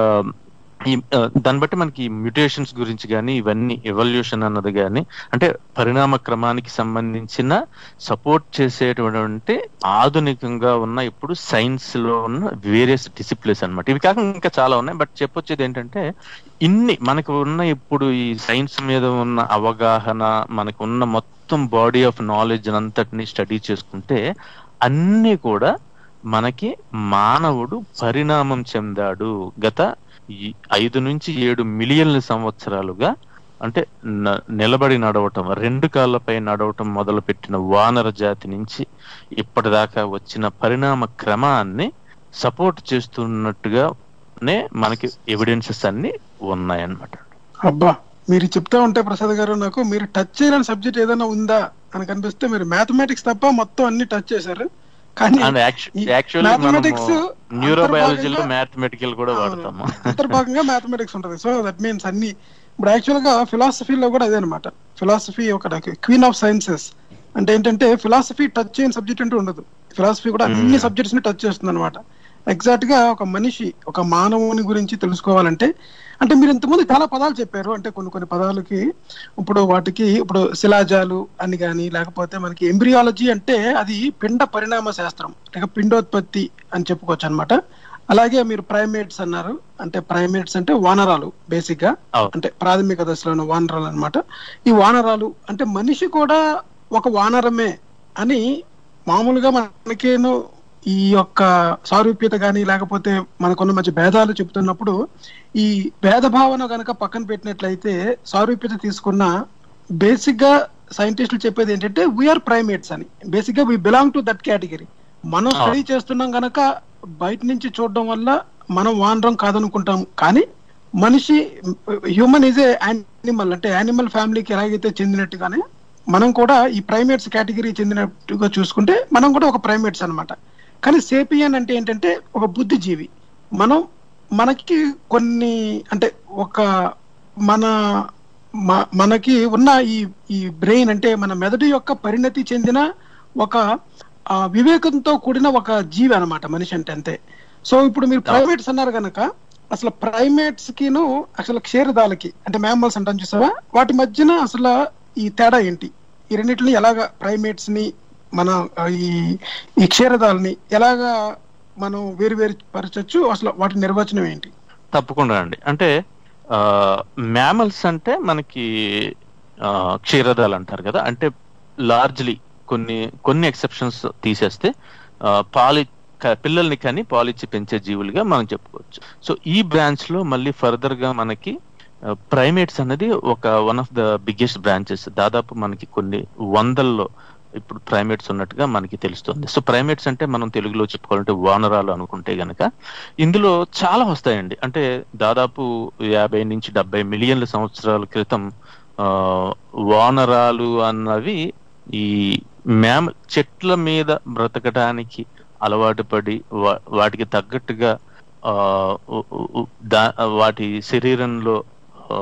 ఈ ఆ, దాన్ని బట్టి మనకి మ్యూటేషన్స్ గురించి కానీ ఇవన్నీ ఎవల్యూషన్ అన్నది కానీ అంటే పరిణామ క్రమానికి సంబంధించిన సపోర్ట్ చేసేటువంటి ఆధునికంగా ఉన్న ఇప్పుడు సైన్స్ లో ఉన్న వేరియస్ డిసిప్లిన్స్ అన్నమాట ఇవి కాకుండా ఇంకా చాలా ఉన్నాయి బట్ చెప్పొచ్చేది ఏంటంటే ఇన్ని మనకు ఉన్న ఇప్పుడు ఈ సైన్స్ మీద ఉన్న అవగాహన మనకు ఉన్న మొత్తం బాడీ ఆఫ్ నాలెడ్జ్ అంతటిని స్టడీ చేసుకుంటే అన్ని కూడా మనకి మానవుడు పరిణామం చెందాడు గత ఈ ఐదు నుంచి ఏడు మిలియన్ల సంవత్సరాలుగా అంటే న- నిలబడి నడవటం రెండు కాళ్ళపై నడవటం మొదలుపెట్టిన వానర జాతి నుంచి ఇప్పటిదాకా వచ్చిన పరిణామ క్రమాన్ని సపోర్ట్ చేస్తున్నట్టుగానే మనకి ఎవిడెన్సెస్ అన్ని ఉన్నాయన్నమాట అబ్బా మీరు చెప్తా ఉంటే ప్రసాద్ గారు నాకు మీరు టచ్ చేయలేని సబ్జెక్ట్ ఏదైనా ఉందా అని కనిపిస్తే మీరు మ్యాథమెటిక్స్ తప్ప మొత్తం అన్ని టచ్ చేశారు కానీ అండ్ ఈ యాక్చువల్లీ mathematics న్యూరోబయాలజీలో అంతర్భాగంగా- మ్యాథమెటికల్ కూడా వాడతాము అంతర్భాగంగా మ్యాథమెటిక్స్ ఉంటుంది సో దట్ మీన్స్ అన్ని ఇప్పుడు యాక్చువల్ గా ఫిలాసఫీలో కూడా అదే అనమాట ఫిలాసఫీ ఒక క్వీన్ ఆఫ్ సైన్సెస్ అంటే ఏంటంటే ఫిలాసఫీ టచ్ చేయని సబ్జెక్ట్ అంటూ ఉండదు ఫిలాసఫీ కూడా అన్ని Hmm. సబ్జెక్ట్స్ ని టచ్ చేస్తుంది అనమాట ఎగ్జాక్ట్ గా ఒక మనిషి ఒక మానవుని గురించి తెలుసుకోవాలంటే అంటే మీరు ఇంతకుముందు చాలా పదాలు చెప్పారు అంటే కొన్ని కొన్ని పదాలకి ఇప్పుడు వాటికి ఇప్పుడు శిలాజాలు అని కానీ లేకపోతే మనకి ఎంబ్రియాలజీ అంటే అది పిండ పరిణామ శాస్త్రం లేక పిండోత్పత్తి అని చెప్పుకోవచ్చు అనమాట అలాగే మీరు ప్రైమేట్స్ అన్నారు అంటే ప్రైమేట్స్ అంటే వానరాలు బేసిక్ గా అవును. అంటే ప్రాథమిక దశలో ఉన్న వానరాలు అన్నమాట ఈ వానరాలు అంటే మనిషి కూడా ఒక వానరమే అని మామూలుగా మనకేను ఈ యొక్క సారూప్యత కానీ లేకపోతే మనకున్న మధ్య భేదాలు చెప్తున్నప్పుడు ఈ భేద భావన కనుక పక్కన పెట్టినట్లయితే సారూప్యత తీసుకున్న బేసిక్ గా సైంటిస్టులు చెప్పేది ఏంటంటే వీఆర్ ప్రైమేట్స్ అని బేసిక్ గా we belong to that category మనం అవును. స్టడీ చేస్తున్నాం గనక బయట నుంచి చూడడం వల్ల మనం వానరం కాదనుకుంటాం కానీ మనిషి హ్యూమన్ ఈజ్ ఏ యానిమల్ అంటే యానిమల్ ఫ్యామిలీకి ఎలాగైతే చెందినట్టుగానే మనం కూడా ఈ ప్రైమేట్స్ కేటగిరీ చెందినట్టుగా చూసుకుంటే మనం కూడా ఒక ప్రైమేట్స్ అన్నమాట కానీ సేపియన్ అంటే ఏంటంటే ఒక బుద్ధిజీవి మనం మనకి కొన్ని అంటే ఒక మన మ- మనకి ఉన్న ఈ ఈ బ్రెయిన్ అంటే మన మెదడు యొక్క పరిణతి చెందిన ఒక ఆ, వివేకంతో కూడిన ఒక జీవి అన్నమాట మనిషి అంటే అంతే సో ఇప్పుడు మీరు ప్రైమేట్స్ అన్నారు కనుక అసలు ప్రైమేట్స్ కిను అసలు క్షీరదాలకి అంటే మ్యామల్స్ అంటాం చూసావా వాటి మధ్యన అసలు ఈ తేడా ఏంటి ఈ రెండింటిని ఎలాగ ప్రైమేట్స్ ని మన ఆ, ఈ ఈ క్షీరదాలని ఎలాగా మనం వేరు వేరు పరచచ్చు అసలు వాటి నిర్వచనం ఏంటి తప్పకుండా అండి అంటే మ్యామల్స్ అంటే మనకి ఆ, క్షీరదాలు అంటారు కదా అంటే లార్జ్లీ కొన్ని కొన్ని ఎక్సెప్షన్స్ తీసేస్తే ఆ, పాలి క- పిల్లల్ని కానీ పాలిచ్చి పెంచే జీవులుగా మనం చెప్పుకోవచ్చు సో ఈ బ్రాంచ్ లో మళ్ళీ ఫర్దర్ గా మనకి ప్రైమేట్స్ అనేది ఒక one of the biggest branches దాదాపు మనకి కొన్ని వందల్లో ఇప్పుడు ప్రైమేట్స్ ఉన్నట్టుగా మనకి తెలుస్తుంది సో ప్రైమేట్స్ అంటే మనం తెలుగులో చెప్పుకోవాలంటే వానరాలు అనుకుంటే గనక ఇందులో చాలా వస్తాయండి అంటే దాదాపు యాభై నుంచి డెబ్బై మిలియన్ల సంవత్సరాల క్రితం ఆ, వానరాలు అన్నవి ఈ మ్యామ్ చెట్ల మీద బ్రతకడానికి అలవాటు పడి వా- వాటికి తగ్గట్టుగా ఆ, ఉ- ఉ- దా- వాటి శరీరంలో ఆ,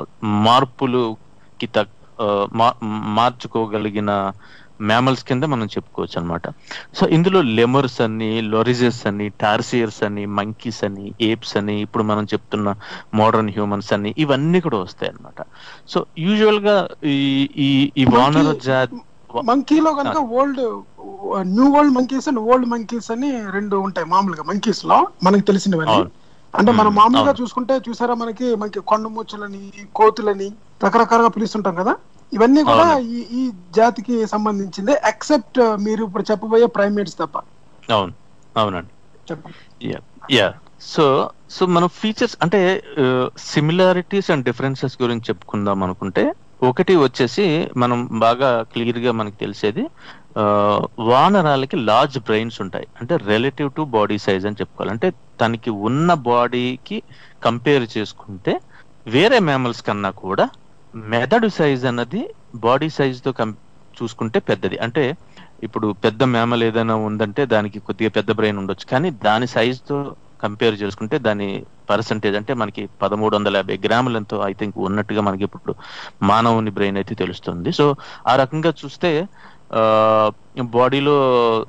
మార్పులుకి తగ్ ఆ, మా- మార్చుకోగలిగిన మ్యామల్స్ కింద మనం చెప్పుకోవచ్చు అనమాట సో ఇందులో లెమర్స్ అని లొరిజెస్ అని టార్సియర్స్ అని మంకీస్ అని ఏప్స్ అని ఇప్పుడు మనం చెప్తున్న మోడర్న్ హ్యూమన్స్ అని ఇవన్నీ కూడా వస్తాయి అన్నమాట సో యూజువల్ గా ఈ ఈ ఈ వానర Monkey- జాతి మంకీలో కనుక old new world monkeys and old monkeys అని రెండు ఉంటాయి మామూలుగా మంకీస్ లో మనకి తెలిసినవన్నీ అవును. అంటే మనం మ్మ్. మామూలుగా అవును. చూసుకుంటే చూసారా మనకి మనకి కొండమూచలని కోతులని రకరకాలుగా పిలుస్తుంటాం కదా ఇవన్నీ కూడా అవును. ఈ ఈ జాతికి సంబంధించిందే ఎక్సెప్ట్ మీరు ఇప్పుడు చెప్పబోయే ప్రైమేట్స్ తప్ప అవును అవునండి చెప్పండి యా యా సో సో మనం ఫీచర్స్ అంటే సిమిలారిటీస్ అండ్ డిఫరెన్సెస్ గురించి చెప్పుకుందాం అనుకుంటే ఒకటి వచ్చేసి మనం బాగా క్లియర్ గా మనకి తెలిసేది ఆ, వానరాలకి లార్జ్ బ్రెయిన్స్ ఉంటాయి అంటే రిలేటివ్ టు బాడీ సైజ్ అని చెప్పుకోవాలి అంటే తనకి ఉన్న బాడీకి కంపేర్ చేసుకుంటే వేరే మ్యామల్స్ కన్నా కూడా మెదడు సైజ్ అన్నది బాడీ సైజ్ తో కం చూసుకుంటే పెద్దది అంటే ఇప్పుడు పెద్ద మ్యామల్ ఏదైనా ఉందంటే దానికి కొద్దిగా పెద్ద బ్రెయిన్ ఉండొచ్చు కానీ దాని size తో కంపేర్ చేసుకుంటే దాని పర్సంటేజ్ అంటే మనకి పదమూడు వందల యాభై గ్రాములు ఎంతో ఐ థింక్ ఉన్నట్టుగా మనకి ఇప్పుడు మానవుని బ్రెయిన్ అయితే తెలుస్తుంది సో ఆ రకంగా చూస్తే బాడీలో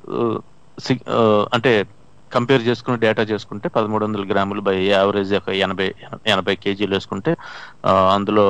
అంటే కంపేర్ చేసుకుని డేటా చేసుకుంటే పదమూడు వందల గ్రాములు బై యావరేజ్ ఒక ఎనభై ఎనభై కేజీలు వేసుకుంటే ఆ, అందులో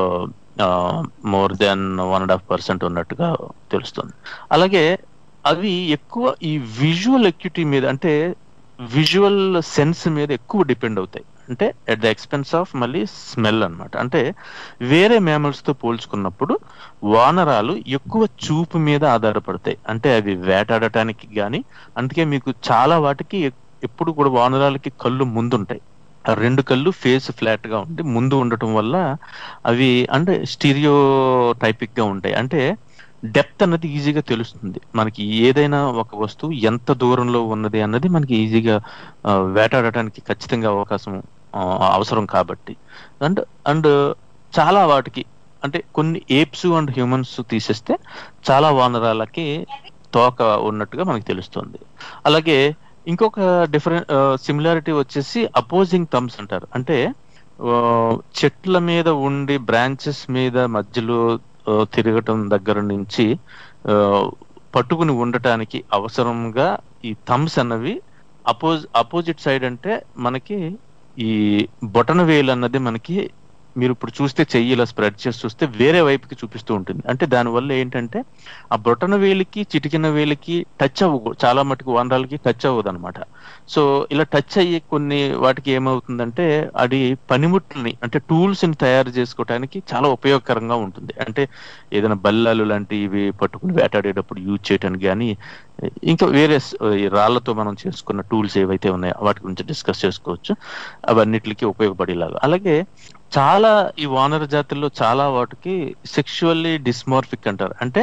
more than one and half percent ఉన్నట్టుగా తెలుస్తుంది అలాగే అవి ఎక్కువ ఈ విజువల్ ఎక్యూటీ మీద అంటే విజువల్ సెన్స్ మీద ఎక్కువ డిపెండ్ అవుతాయి అంటే ఎట్ ద ఎక్స్పెన్స్ ఆఫ్ మళ్ళీ స్మెల్ అన్నమాట అంటే వేరే mammals తో పోల్చుకున్నప్పుడు వానరాలు ఎక్కువ చూపు మీద ఆధారపడతాయి అంటే అవి వేటాడటానికి కానీ అందుకే మీకు చాలా వాటికి ఎ- ఎప్పుడు కూడా వానరాలకి కళ్ళు ముందుంటాయి ఆ రెండు కళ్ళు ఫేస్ ఫ్లాట్ గా ఉండి ముందు ఉండటం వల్ల అవి అంటే స్టీరియో టైపిక్ గా ఉంటాయి అంటే డెప్త్ అన్నది ఈజీగా తెలుస్తుంది మనకి ఏదైనా ఒక వస్తువు ఎంత దూరంలో ఉన్నది అన్నది మనకి ఈజీగా ఆ, వేటాడటానికి ఖచ్చితంగా అవకాశం ఆ, అవసరం కాబట్టి అండ్ అండ్ చాలా వాటికి అంటే కొన్ని ఏప్స్ అండ్ హ్యూమన్స్ తీసేస్తే చాలా వానరాలకి తోక ఉన్నట్టుగా మనకి తెలుస్తుంది అలాగే ఇంకొక డిఫరెంట్ సిమిలారిటీ వచ్చేసి అపోజింగ్ థమ్స్ అంటారు అంటే ఆ, చెట్ల మీద ఉండి బ్రాంచెస్ మీద మధ్యలో ఆ, తిరగటం దగ్గర నుంచి ఆ, పట్టుకుని ఉండటానికి అవసరంగా ఈ థమ్స్ అన్నవి అపోజ్ అపోజిట్ సైడ్ అంటే మనకి ఈ బొటన వేలు అన్నది మనకి మీరు ఇప్పుడు చూస్తే చెయ్యి ఇలా స్ప్రెడ్ చేసి చూస్తే వేరే వైపుకి చూపిస్తూ ఉంటుంది అంటే దానివల్ల ఏంటంటే ఆ బొటన వేలికి చిటికిన వేలికి టచ్ అవ్వకు చాలా మటుకు వానరాలకి టచ్ అవ్వదు అనమాట సో ఇలా టచ్ అయ్యి కొన్ని వాటికి ఏమవుతుందంటే అది పనిముట్లని అంటే టూల్స్ ని తయారు చేసుకోవడానికి చాలా ఉపయోగకరంగా ఉంటుంది అంటే ఏదైనా బల్లాలు లాంటివి పట్టుకుని వేటాడేటప్పుడు యూజ్ చేయడానికి కానీ ఇంకా వేరే స్- ఈ రాళ్లతో మనం చేసుకున్న టూల్స్ ఏవైతే ఉన్నాయో వాటి గురించి డిస్కస్ చేసుకోవచ్చు అవన్నిటికి ఉపయోగపడేలాగా అలాగే చాలా ఈ వానర జాతుల్లో చాలా వాటికి సెక్షువల్లీ డిస్మార్ఫిక్ అంటారు అంటే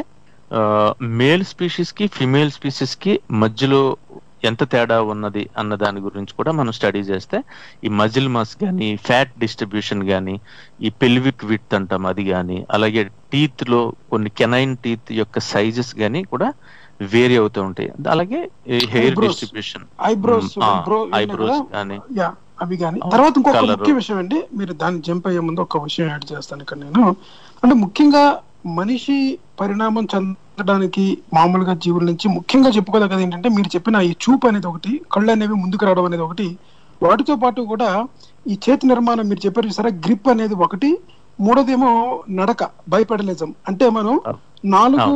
మేల్ స్పీషీస్ కి ఫిమేల్ స్పీషీస్ కి మధ్యలో ఎంత తేడా ఉన్నది అన్న దాని గురించి కూడా మనం స్టడీ చేస్తే ఈ మజిల్ మాస్ కానీ ఫ్యాట్ డిస్ట్రిబ్యూషన్ కానీ ఈ పెల్విక్ విత్ అంటాం అది కానీ అలాగే టీత్ లో కొన్ని కెనైన్ టీత్ యొక్క సైజెస్ కానీ కూడా వేరీ అవుతూ ఉంటాయి అలాగే hair Eyebrows. Distribution eyebrows brow eyebrows కానీ యా అవి కానీ అవును. తర్వాత ఇంకొక Colour. ముఖ్య విషయం అండి మీరు దాన్ని జంప్ అయ్యే ముందు ఒక విషయం యాడ్ చేస్తాను ఇక్కడ నేను అంటే ముఖ్యంగా మనిషి పరిణామం చెందడానికి మామూలుగా జీవుల నుంచి ముఖ్యంగా చెప్పుకోదగ్గది ఏంటంటే మీరు చెప్పిన ఈ చూపు అనేది ఒకటి కళ్ళు అనేవి ముందుకు రావడం అనేది ఒకటి వాటితో పాటు కూడా ఈ చేతి నిర్మాణం మీరు చెప్పారు చూసారా గ్రిప్ అనేది ఒకటి మూడోదేమో నడక బైపెడలిజం అంటే మనం అవును. నాలుగు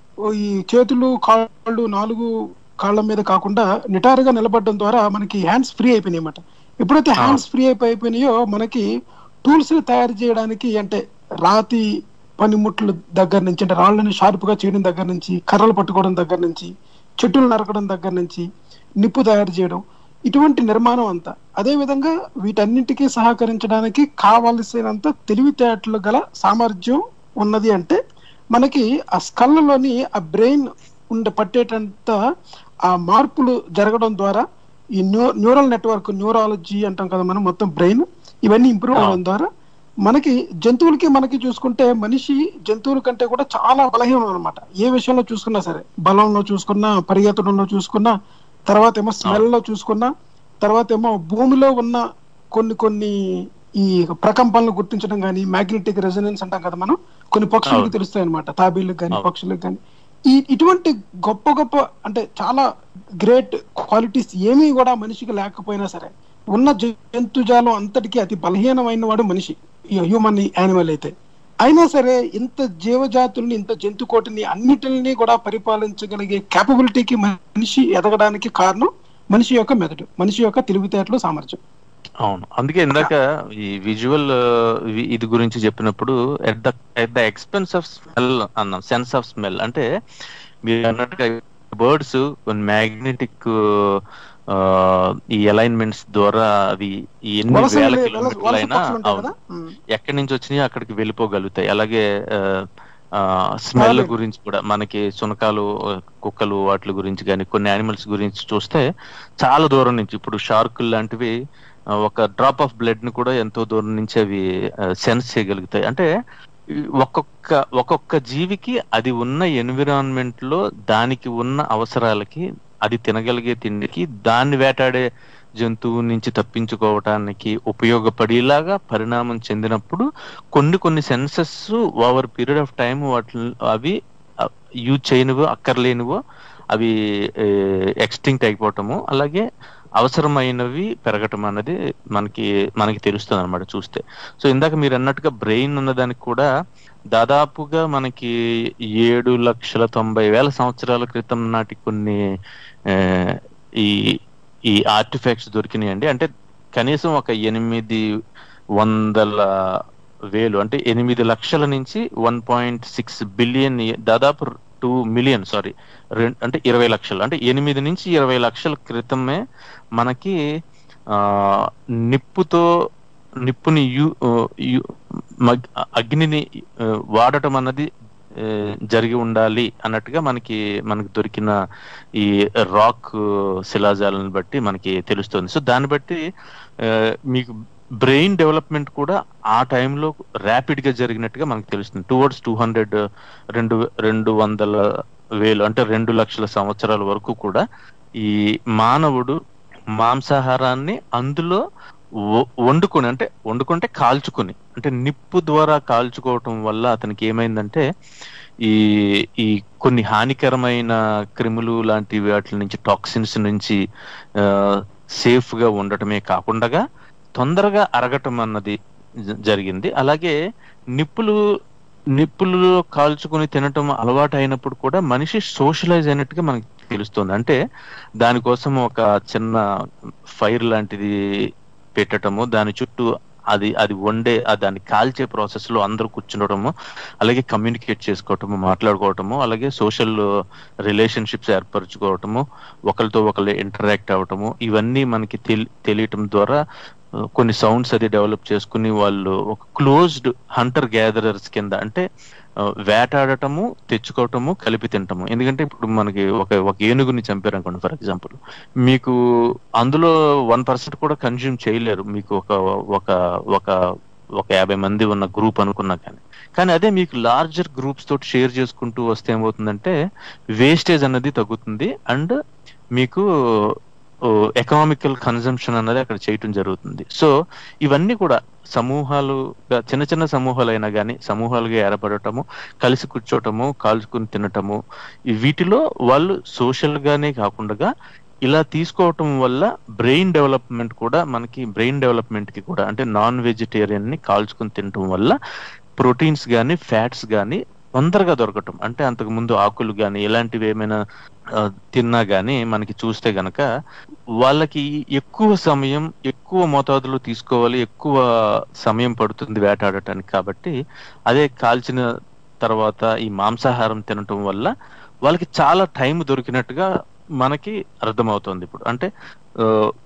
ఈ చేతులు కాళ్ళు నాలుగు కాళ్ళ మీద కాకుండా నిటారుగా నిలబడడం ద్వారా మనకి హ్యాండ్స్ ఫ్రీ అయిపోయినాయి అన్నమాట ఎప్పుడైతే హ్యాండ్స్ ఫ్రీ అయిపోయినాయో మనకి టూల్స్ ని తయారు చేయడానికి అంటే రాతి పనిముట్లు దగ్గర నుంచి అంటే రాళ్ళని షార్ప్ గా చేయడం దగ్గర నుంచి కర్రలు పట్టుకోవడం దగ్గర నుంచి చెట్టులు నరకడం దగ్గర నుంచి నిప్పు తయారు చేయడం ఇటువంటి నిర్మాణం అంతా అదే విధంగా వీటన్నిటికీ సహకరించడానికి కావలసినంత తెలివితేటలు గల సామర్థ్యం ఉన్నది అంటే మనకి ఆ స్కల్లోని ఆ బ్రెయిన్ ఉండే పట్టేటంత ఆ మార్పులు జరగడం ద్వారా ఈ న్యూ న్యూరల్ నెట్వర్క్ న్యూరాలజీ అంటాం కదా మనం మొత్తం బ్రెయిన్ ఇవన్నీ ఇంప్రూవ్ అవ్వడం ద్వారా మనకి జంతువులకి మనకి చూసుకుంటే మనిషి జంతువుల కంటే కూడా చాలా బలహీనం అనమాట ఏ విషయంలో చూసుకున్నా సరే బలంలో చూసుకున్నా పరిగెత్తడంలో చూసుకున్నా తర్వాత ఏమో స్మెల్ లో చూసుకున్నా తర్వాత ఏమో భూమిలో ఉన్న కొన్ని కొన్ని ఈ ప్రకంపనలు గుర్తించడం కానీ మ్యాగ్నెటిక్ రెజనెన్స్ అంటాం కదా మనం కొన్ని పక్షులకు అవును. తెలుస్తాయి అనమాట తాబేళ్ళకి కానీ అవును. పక్షులకు కానీ ఈ ఇటువంటి గొప్ప గొప్ప అంటే చాలా గ్రేట్ క్వాలిటీస్ ఏమీ కూడా మనిషికి లేకపోయినా సరే ఉన్న జంతుజాలం అంతటికీ అతి బలహీనమైన వాడు మనిషి హ్యూమన్ యానిమల్ అయితే అయినా సరే ఇంత జీవజాతుల్ని ఇంత జంతుకోటిని అన్నిటిని కూడా పరిపాలించగలిగే కేపబిలిటీకి మనిషి ఎదగడానికి కారణం మనిషి యొక్క మెదడు మనిషి యొక్క తెలివితేటలు సామర్థ్యం అవును అందుకే ఇందాక ఈ విజువల్ ఇది గురించి చెప్పినప్పుడు at the at the expense of smell అన్నాం సెన్స్ ఆఫ్ స్మెల్ అంటే మీరు అన్నట్టుగా బర్డ్స్ కొన్ని మ్యాగ్నెటిక్ ఈ అలైన్మెంట్స్ ద్వారా అవి ఎన్ని వలస వేల వెళ్ళే- వలస- కిలోమీటర్లు వలస అయినా పక్షులు ఉంటాయి అవును కదా ఉమ్. ఎక్కడి నుంచి వచ్చినాయో అక్కడికి వెళ్ళిపోగలుగుతాయి అలాగే స్మెల్ తాబేలు. గురించి కూడా మనకి సునకాలు ఆ, కుక్కలు వాటి గురించి కానీ కొన్ని యానిమల్స్ గురించి చూస్తే చాలా దూరం నుంచి ఇప్పుడు షార్కులు లాంటివి ఆ, ఒక డ్రాప్ ఆఫ్ బ్లడ్ ని కూడా ఎంతో దూరం నుంచి అవి సెన్స్ చేయగలుగుతాయి అంటే ఈ ఒక్కొక్క ఒక్కొక్క జీవికి అది ఉన్న ఎన్విరాన్మెంట్ లో దానికి ఉన్న అవసరాలకి అది తినగలిగే తిండికి దాన్ని వేటాడే జంతువు నుంచి తప్పించుకోవటానికి ఉపయోగపడేలాగా పరిణామం చెందినప్పుడు కొన్ని కొన్ని senses over period of time వాటి అవి యూజ్ చేయనివో అక్కర్లేనివో అవి ఎక్స్టింక్ట్ అయిపోవటము అలాగే అవసరమైనవి పెరగటం అన్నది మనకి మనకి తెలుస్తుంది అనమాట చూస్తే సో ఇందాక మీరు అన్నట్టుగా బ్రెయిన్ ఉన్నదానికి కూడా దాదాపుగా మనకి ఏడు లక్షల తొంభై వేల సంవత్సరాల క్రితం నాటి కొన్ని ఆ, ఈ ఈ ఆర్టిఫాక్ట్స్ దొరికినాయండి అంటే కనీసం ఒక ఎనిమిది వందల వేలు అంటే ఎనిమిది లక్షల నుంచి వన్ పాయింట్ సిక్స్ బిలియన్ దాదాపు టూ మిలియన్ సారీ అంటే ఇరవై లక్షలు అంటే ఎనిమిది నుంచి ఇరవై లక్షల క్రితమే మనకి ఆ నిప్పుతో నిప్పుని యు యు- మగ్- అగ్నిని ఆ, వాడటం అన్నది ఆ, జరిగి ఉండాలి అన్నట్టుగా మనకి మనకి దొరికిన ఈ రాక్ శిలాజాలను బట్టి మనకి తెలుస్తుంది సో దాన్ని బట్టి ఆ, మీకు బ్రెయిన్ డెవలప్మెంట్ కూడా ఆ టైంలో ర్యాపిడ్ గా జరిగినట్టుగా మనకు తెలుస్తుంది టువర్డ్స్ టూ హండ్రెడ్ రెండు రెండు వందల వేలు అంటే రెండు లక్షల సంవత్సరాల వరకు కూడా ఈ మానవుడు మాంసాహారాన్ని అందులో వ- వండుకొని అంటే వండుకుంటే కాల్చుకొని అంటే నిప్పు ద్వారా కాల్చుకోవటం వల్ల అతనికి ఏమైందంటే ఈ ఈ కొన్ని హానికరమైన క్రిములు లాంటి వాటి నుంచి టాక్సిన్స్ నుంచి సేఫ్ గా ఉండటమే కాకుండా తొందరగా అరగటం అన్నది జ- జరిగింది అలాగే నిప్పులు నిప్పులలో కాల్చుకొని తినటం అలవాటు అయినప్పుడు కూడా మనిషి సోషలైజ్ అయినట్టుగా మనకి తెలుస్తుంది అంటే దానికోసం ఒక చిన్న ఫైర్ లాంటిది పెట్టటము దాని చుట్టూ అది అది వండే ఆ దాన్ని కాల్చే ప్రాసెస్ లో అందరూ కూర్చుండటము అలాగే కమ్యూనికేట్ చేసుకోవటము మాట్లాడుకోవటము అలాగే సోషల్ రిలేషన్షిప్స్ ఏర్పరచుకోవటము ఒకరితో ఒకరు ఇంటరాక్ట్ అవ్వటము ఇవన్నీ మనకి తెలి తెలియటం ద్వారా ఆ, కొన్ని సౌండ్స్ అది డెవలప్ చేసుకుని వాళ్ళు ఒక క్లోజ్డ్ హంటర్ గ్యాదరర్స్ కింద అంటే ఆ, వేటాడటము తెచ్చుకోవటము కలిపి తింటము ఎందుకంటే ఇప్పుడు మనకి ఒక ఒక ఏనుగుని చంపారు అనుకోండి ఫర్ ఎగ్జాంపుల్ మీకు అందులో వన్ పర్సెంట్ కూడా కన్జ్యూమ్ చేయలేరు మీకు ఒక ఒక ఒక ఒక యాభై మంది ఉన్న గ్రూప్ అనుకున్నా కానీ కానీ అదే మీకు లార్జర్ గ్రూప్స్ తోటి షేర్ చేసుకుంటూ వస్తే ఏమవుతుందంటే వేస్టేజ్ అన్నది తగ్గుతుంది అండ్ మీకు ఎకనామికల్ కన్జంప్షన్ అన్నది అక్కడ చేయటం జరుగుతుంది సో ఇవన్నీ కూడా సమూహాలుగా చిన్న చిన్న సమూహాలైనా కానీ సమూహాలుగా ఏర్పడటము కలిసి కూర్చోటము కాల్చుకుని తినటము ఈ వీటిలో వాళ్ళు సోషల్ గానే కాకుండా ఇలా తీసుకోవటం వల్ల బ్రెయిన్ డెవలప్మెంట్ కూడా మనకి బ్రెయిన్ డెవలప్మెంట్ కి కూడా అంటే నాన్ వెజిటేరియన్ ని కాల్చుకుని తినటం వల్ల ప్రోటీన్స్ కానీ ఫ్యాట్స్ కానీ తొందరగా దొరకటం అంటే అంతకు ముందు ఆకులు కానీ ఇలాంటివి ఏమైనా ఆ, తిన్నా గానీ మనకి చూస్తే గనక వాళ్ళకి ఎక్కువ సమయం ఎక్కువ మోతాదులో తీసుకోవాలి ఎక్కువ సమయం పడుతుంది వేటాడటానికి కాబట్టి అదే కాల్చిన తర్వాత ఈ మాంసాహారం తినటం వల్ల వాళ్ళకి చాలా టైం దొరికినట్టుగా మనకి అర్థమవుతుంది ఇప్పుడు అంటే ఆ,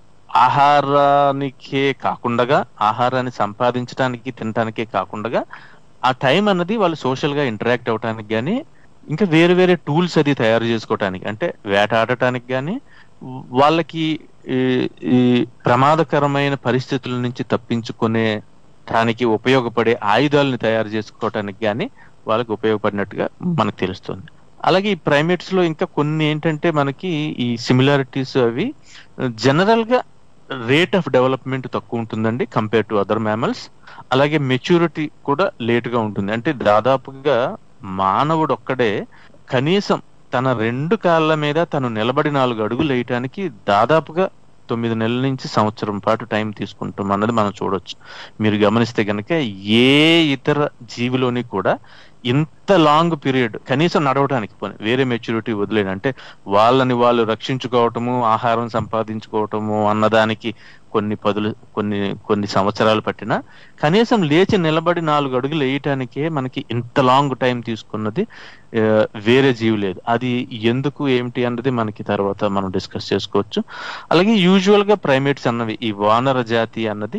ఆహారానికే కాకుండా ఆహారాన్ని సంపాదించడానికి తినటానికే కాకుండా ఆ టైం అన్నది వాళ్ళు సోషల్ గా ఇంటరాక్ట్ అవటానికి కానీ ఇంకా వేరే వేరే టూల్స్ అది తయారు చేసుకోవటానికి అంటే వేటాడటానికి కానీ వాళ్ళకి ఈ ఈ ప్రమాదకరమైన పరిస్థితుల నుంచి తప్పించుకునే దానికి ఉపయోగపడే ఆయుధాలను తయారు చేసుకోవటానికి కానీ వాళ్ళకి ఉపయోగపడినట్టుగా మనకు తెలుస్తుంది అలాగే ఈ ప్రైమేట్స్ లో ఇంకా కొన్ని ఏంటంటే మనకి ఈ సిమిలారిటీస్ అవి జనరల్ గా రేట్ ఆఫ్ డెవలప్మెంట్ తక్కువ ఉంటుందండి కంపేర్ టు అదర్ మ్యామల్స్ అలాగే మెచ్యూరిటీ కూడా లేట్ గా ఉంటుంది అంటే దాదాపుగా మానవుడు ఒక్కడే కనీసం తన రెండు కాళ్ళ మీద తను నిలబడి నాలుగు అడుగులు వేయటానికి దాదాపుగా తొమ్మిది నెలల నుంచి సంవత్సరం పాటు టైం తీసుకుంటాం అన్నది మనం చూడొచ్చు మీరు గమనిస్తే కనుక ఏ ఇతర జీవిలోని కూడా ఇంత లాంగ్ పీరియడ్ కనీసం నడవడానికి పోనీ వేరే మెచ్యూరిటీ వదిలేను అంటే వాళ్ళని వాళ్ళు రక్షించుకోవటము ఆహారం సంపాదించుకోవటము అన్నదానికి కొన్ని పదులు కొన్ని కొన్ని సంవత్సరాలు పట్టినా కనీసం లేచి నిలబడి నాలుగు అడుగులు వేయటానికే మనకి ఇంత లాంగ్ టైం తీసుకున్నది ఆ, వేరే జీవి లేదు అది ఎందుకు ఏమిటి అన్నది మనకి తర్వాత మనం డిస్కస్ చేసుకోవచ్చు అలాగే యూజువల్ గా ప్రైమేట్స్ అన్నవి ఈ వానర జాతి అన్నది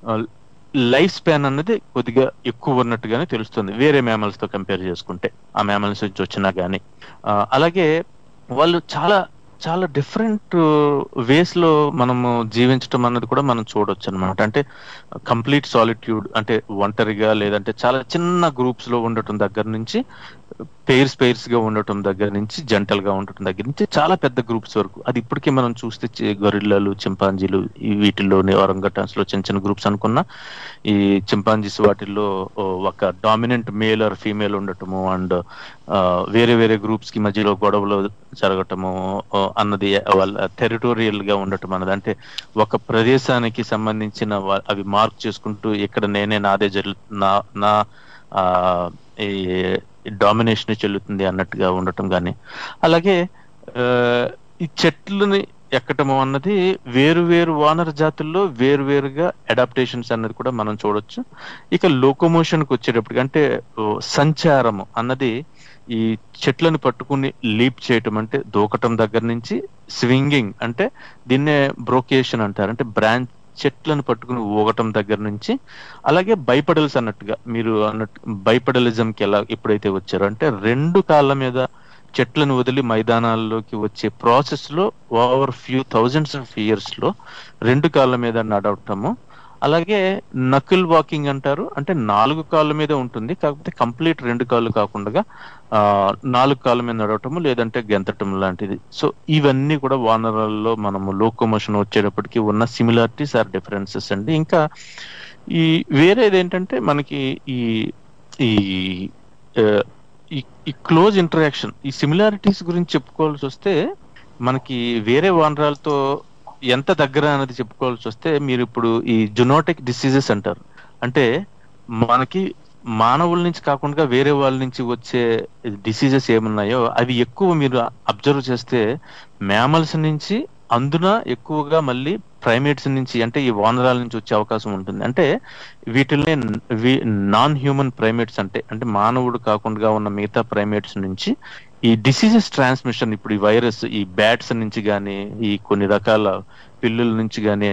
లైఫ్ స్పాన్ అన్నది కొద్దిగా ఎక్కువ ఉన్నట్టుగానే తెలుస్తుంది వేరే మ్యామల్స్ తో కంపేర్ చేసుకుంటే ఆ మ్యామల్స్ నుంచి వచ్చినా గానీ ఆ, అలాగే వాళ్ళు చాలా చాలా డిఫరెంట్ వేస్ లో మనము జీవించడం అన్నది కూడా మనం చూడొచ్చు అనమాట అంటే కంప్లీట్ సాలిట్యూడ్ అంటే ఒంటరిగా లేదంటే చాలా చిన్న గ్రూప్స్ లో ఉండటం దగ్గర నుంచి పేర్స్ పేర్స్ గా ఉండటం దగ్గర నుంచి జంటల్ గా ఉండటం దగ్గర నుంచి చాలా పెద్ద గ్రూప్స్ వరకు అది ఇప్పటికీ మనం చూస్తే చి- గొరిల్లాలు చింపాంజీలు ఈ వీటిల్లో ఒరంగటాన్స్ లో చిన్న చిన్న గ్రూప్స్ అనుకున్నా ఈ చింపాంజీస్ వాటిల్లో ఓ, ఒక డామినెంట్ మేల్ ఆర్ ఫీమేల్ ఉండటము అండ్ వేరే వేరే గ్రూప్స్ కి మధ్యలో గొడవలు జరగటము ఓ, అన్నది వాళ్ళ టెరిటోరియల్ గా ఉండటం అన్నది అంటే ఒక ప్రదేశానికి సంబంధించిన వా- అవి మార్క్ చేసుకుంటూ ఇక్కడ నేనే నాదే జరు నా నా ఆ, ఈ డామినేషన్ చెల్లుతుంది అన్నట్టుగా ఉండటం కానీ అలాగే ఆ, ఈ చెట్లని ఎక్కటము అన్నది వేరు వేరు వానర జాతుల్లో వేరు వేరుగా అడాప్టేషన్స్ అన్నది కూడా మనం చూడొచ్చు ఇక లోకోమోషన్ కి వచ్చేటప్పటికి అంటే ఓ, సంచారము అన్నది ఈ చెట్లను పట్టుకుని లీప్ చేయటం అంటే దూకటం దగ్గర నుంచి స్వింగింగ్ అంటే దీన్నే బ్రోకేషన్ అంటారు అంటే బ్రాంచ్ చెట్లను పట్టుకుని ఊగటం దగ్గర నుంచి అలాగే బైపడల్స్ అన్నట్టుగా మీరు అన్నట్టు బైపడలిజంకి ఎలా ఎప్పుడైతే వచ్చారో అంటే రెండు కాళ్ళ మీద చెట్లను వదిలి మైదానాల్లోకి వచ్చే ప్రాసెస్ లో over few thousands of years లో రెండు కాళ్ళ మీద నడవటము అలాగే నకిల్ వాకింగ్ అంటారు అంటే నాలుగు కాళ్ళ మీద ఉంటుంది కాకపోతే కంప్లీట్ రెండు కాళ్ళు కాకుండా ఆ, నాలుగు కాళ్ళ మీద నడవటము లేదంటే గెంతటం లాంటిది సో ఇవన్నీ కూడా వానరాల్లో మనము లోకోమోషన్ వచ్చేటప్పటికి ఉన్న సిమిలారిటీస్ ఆర్ డిఫరెన్సెస్ అండి ఇంకా ఈ వేరేది ఏంటంటే మనకి ఈ ఈ ఆ, ఈ- ఈ క్లోజ్ ఇంటరాక్షన్ ఈ సిమిలారిటీస్ గురించి చెప్పుకోవాల్సి వస్తే మనకి వేరే వానరాలతో ఎంత దగ్గర అనేది చెప్పుకోవాల్సి వస్తే మీరు ఇప్పుడు ఈ జునోటిక్ డిసీజెస్ అంటారు అంటే మనకి మానవుల నుంచి కాకుండా వేరే వాళ్ళ నుంచి వచ్చే డిసీజెస్ ఏమున్నాయో అవి ఎక్కువ మీరు అబ్జర్వ్ చేస్తే మ్యామల్స్ నుంచి అందున ఎక్కువగా మళ్ళీ ప్రైమేట్స్ నుంచి అంటే ఈ వానరాల నుంచి వచ్చే అవకాశం ఉంటుంది అంటే వీటిల్ని నాన్ హ్యూమన్ ప్రైమేట్స్ అంటే అంటే మానవుడు కాకుండా ఉన్న మిగతా ప్రైమేట్స్ నుంచి ఈ డిసీజెస్ ట్రాన్స్మిషన్ ఇప్పుడు ఈ వైరస్ ఈ బ్యాట్స్ నుంచి కానీ ఈ కొన్ని రకాల పిల్లుల నుంచి కానీ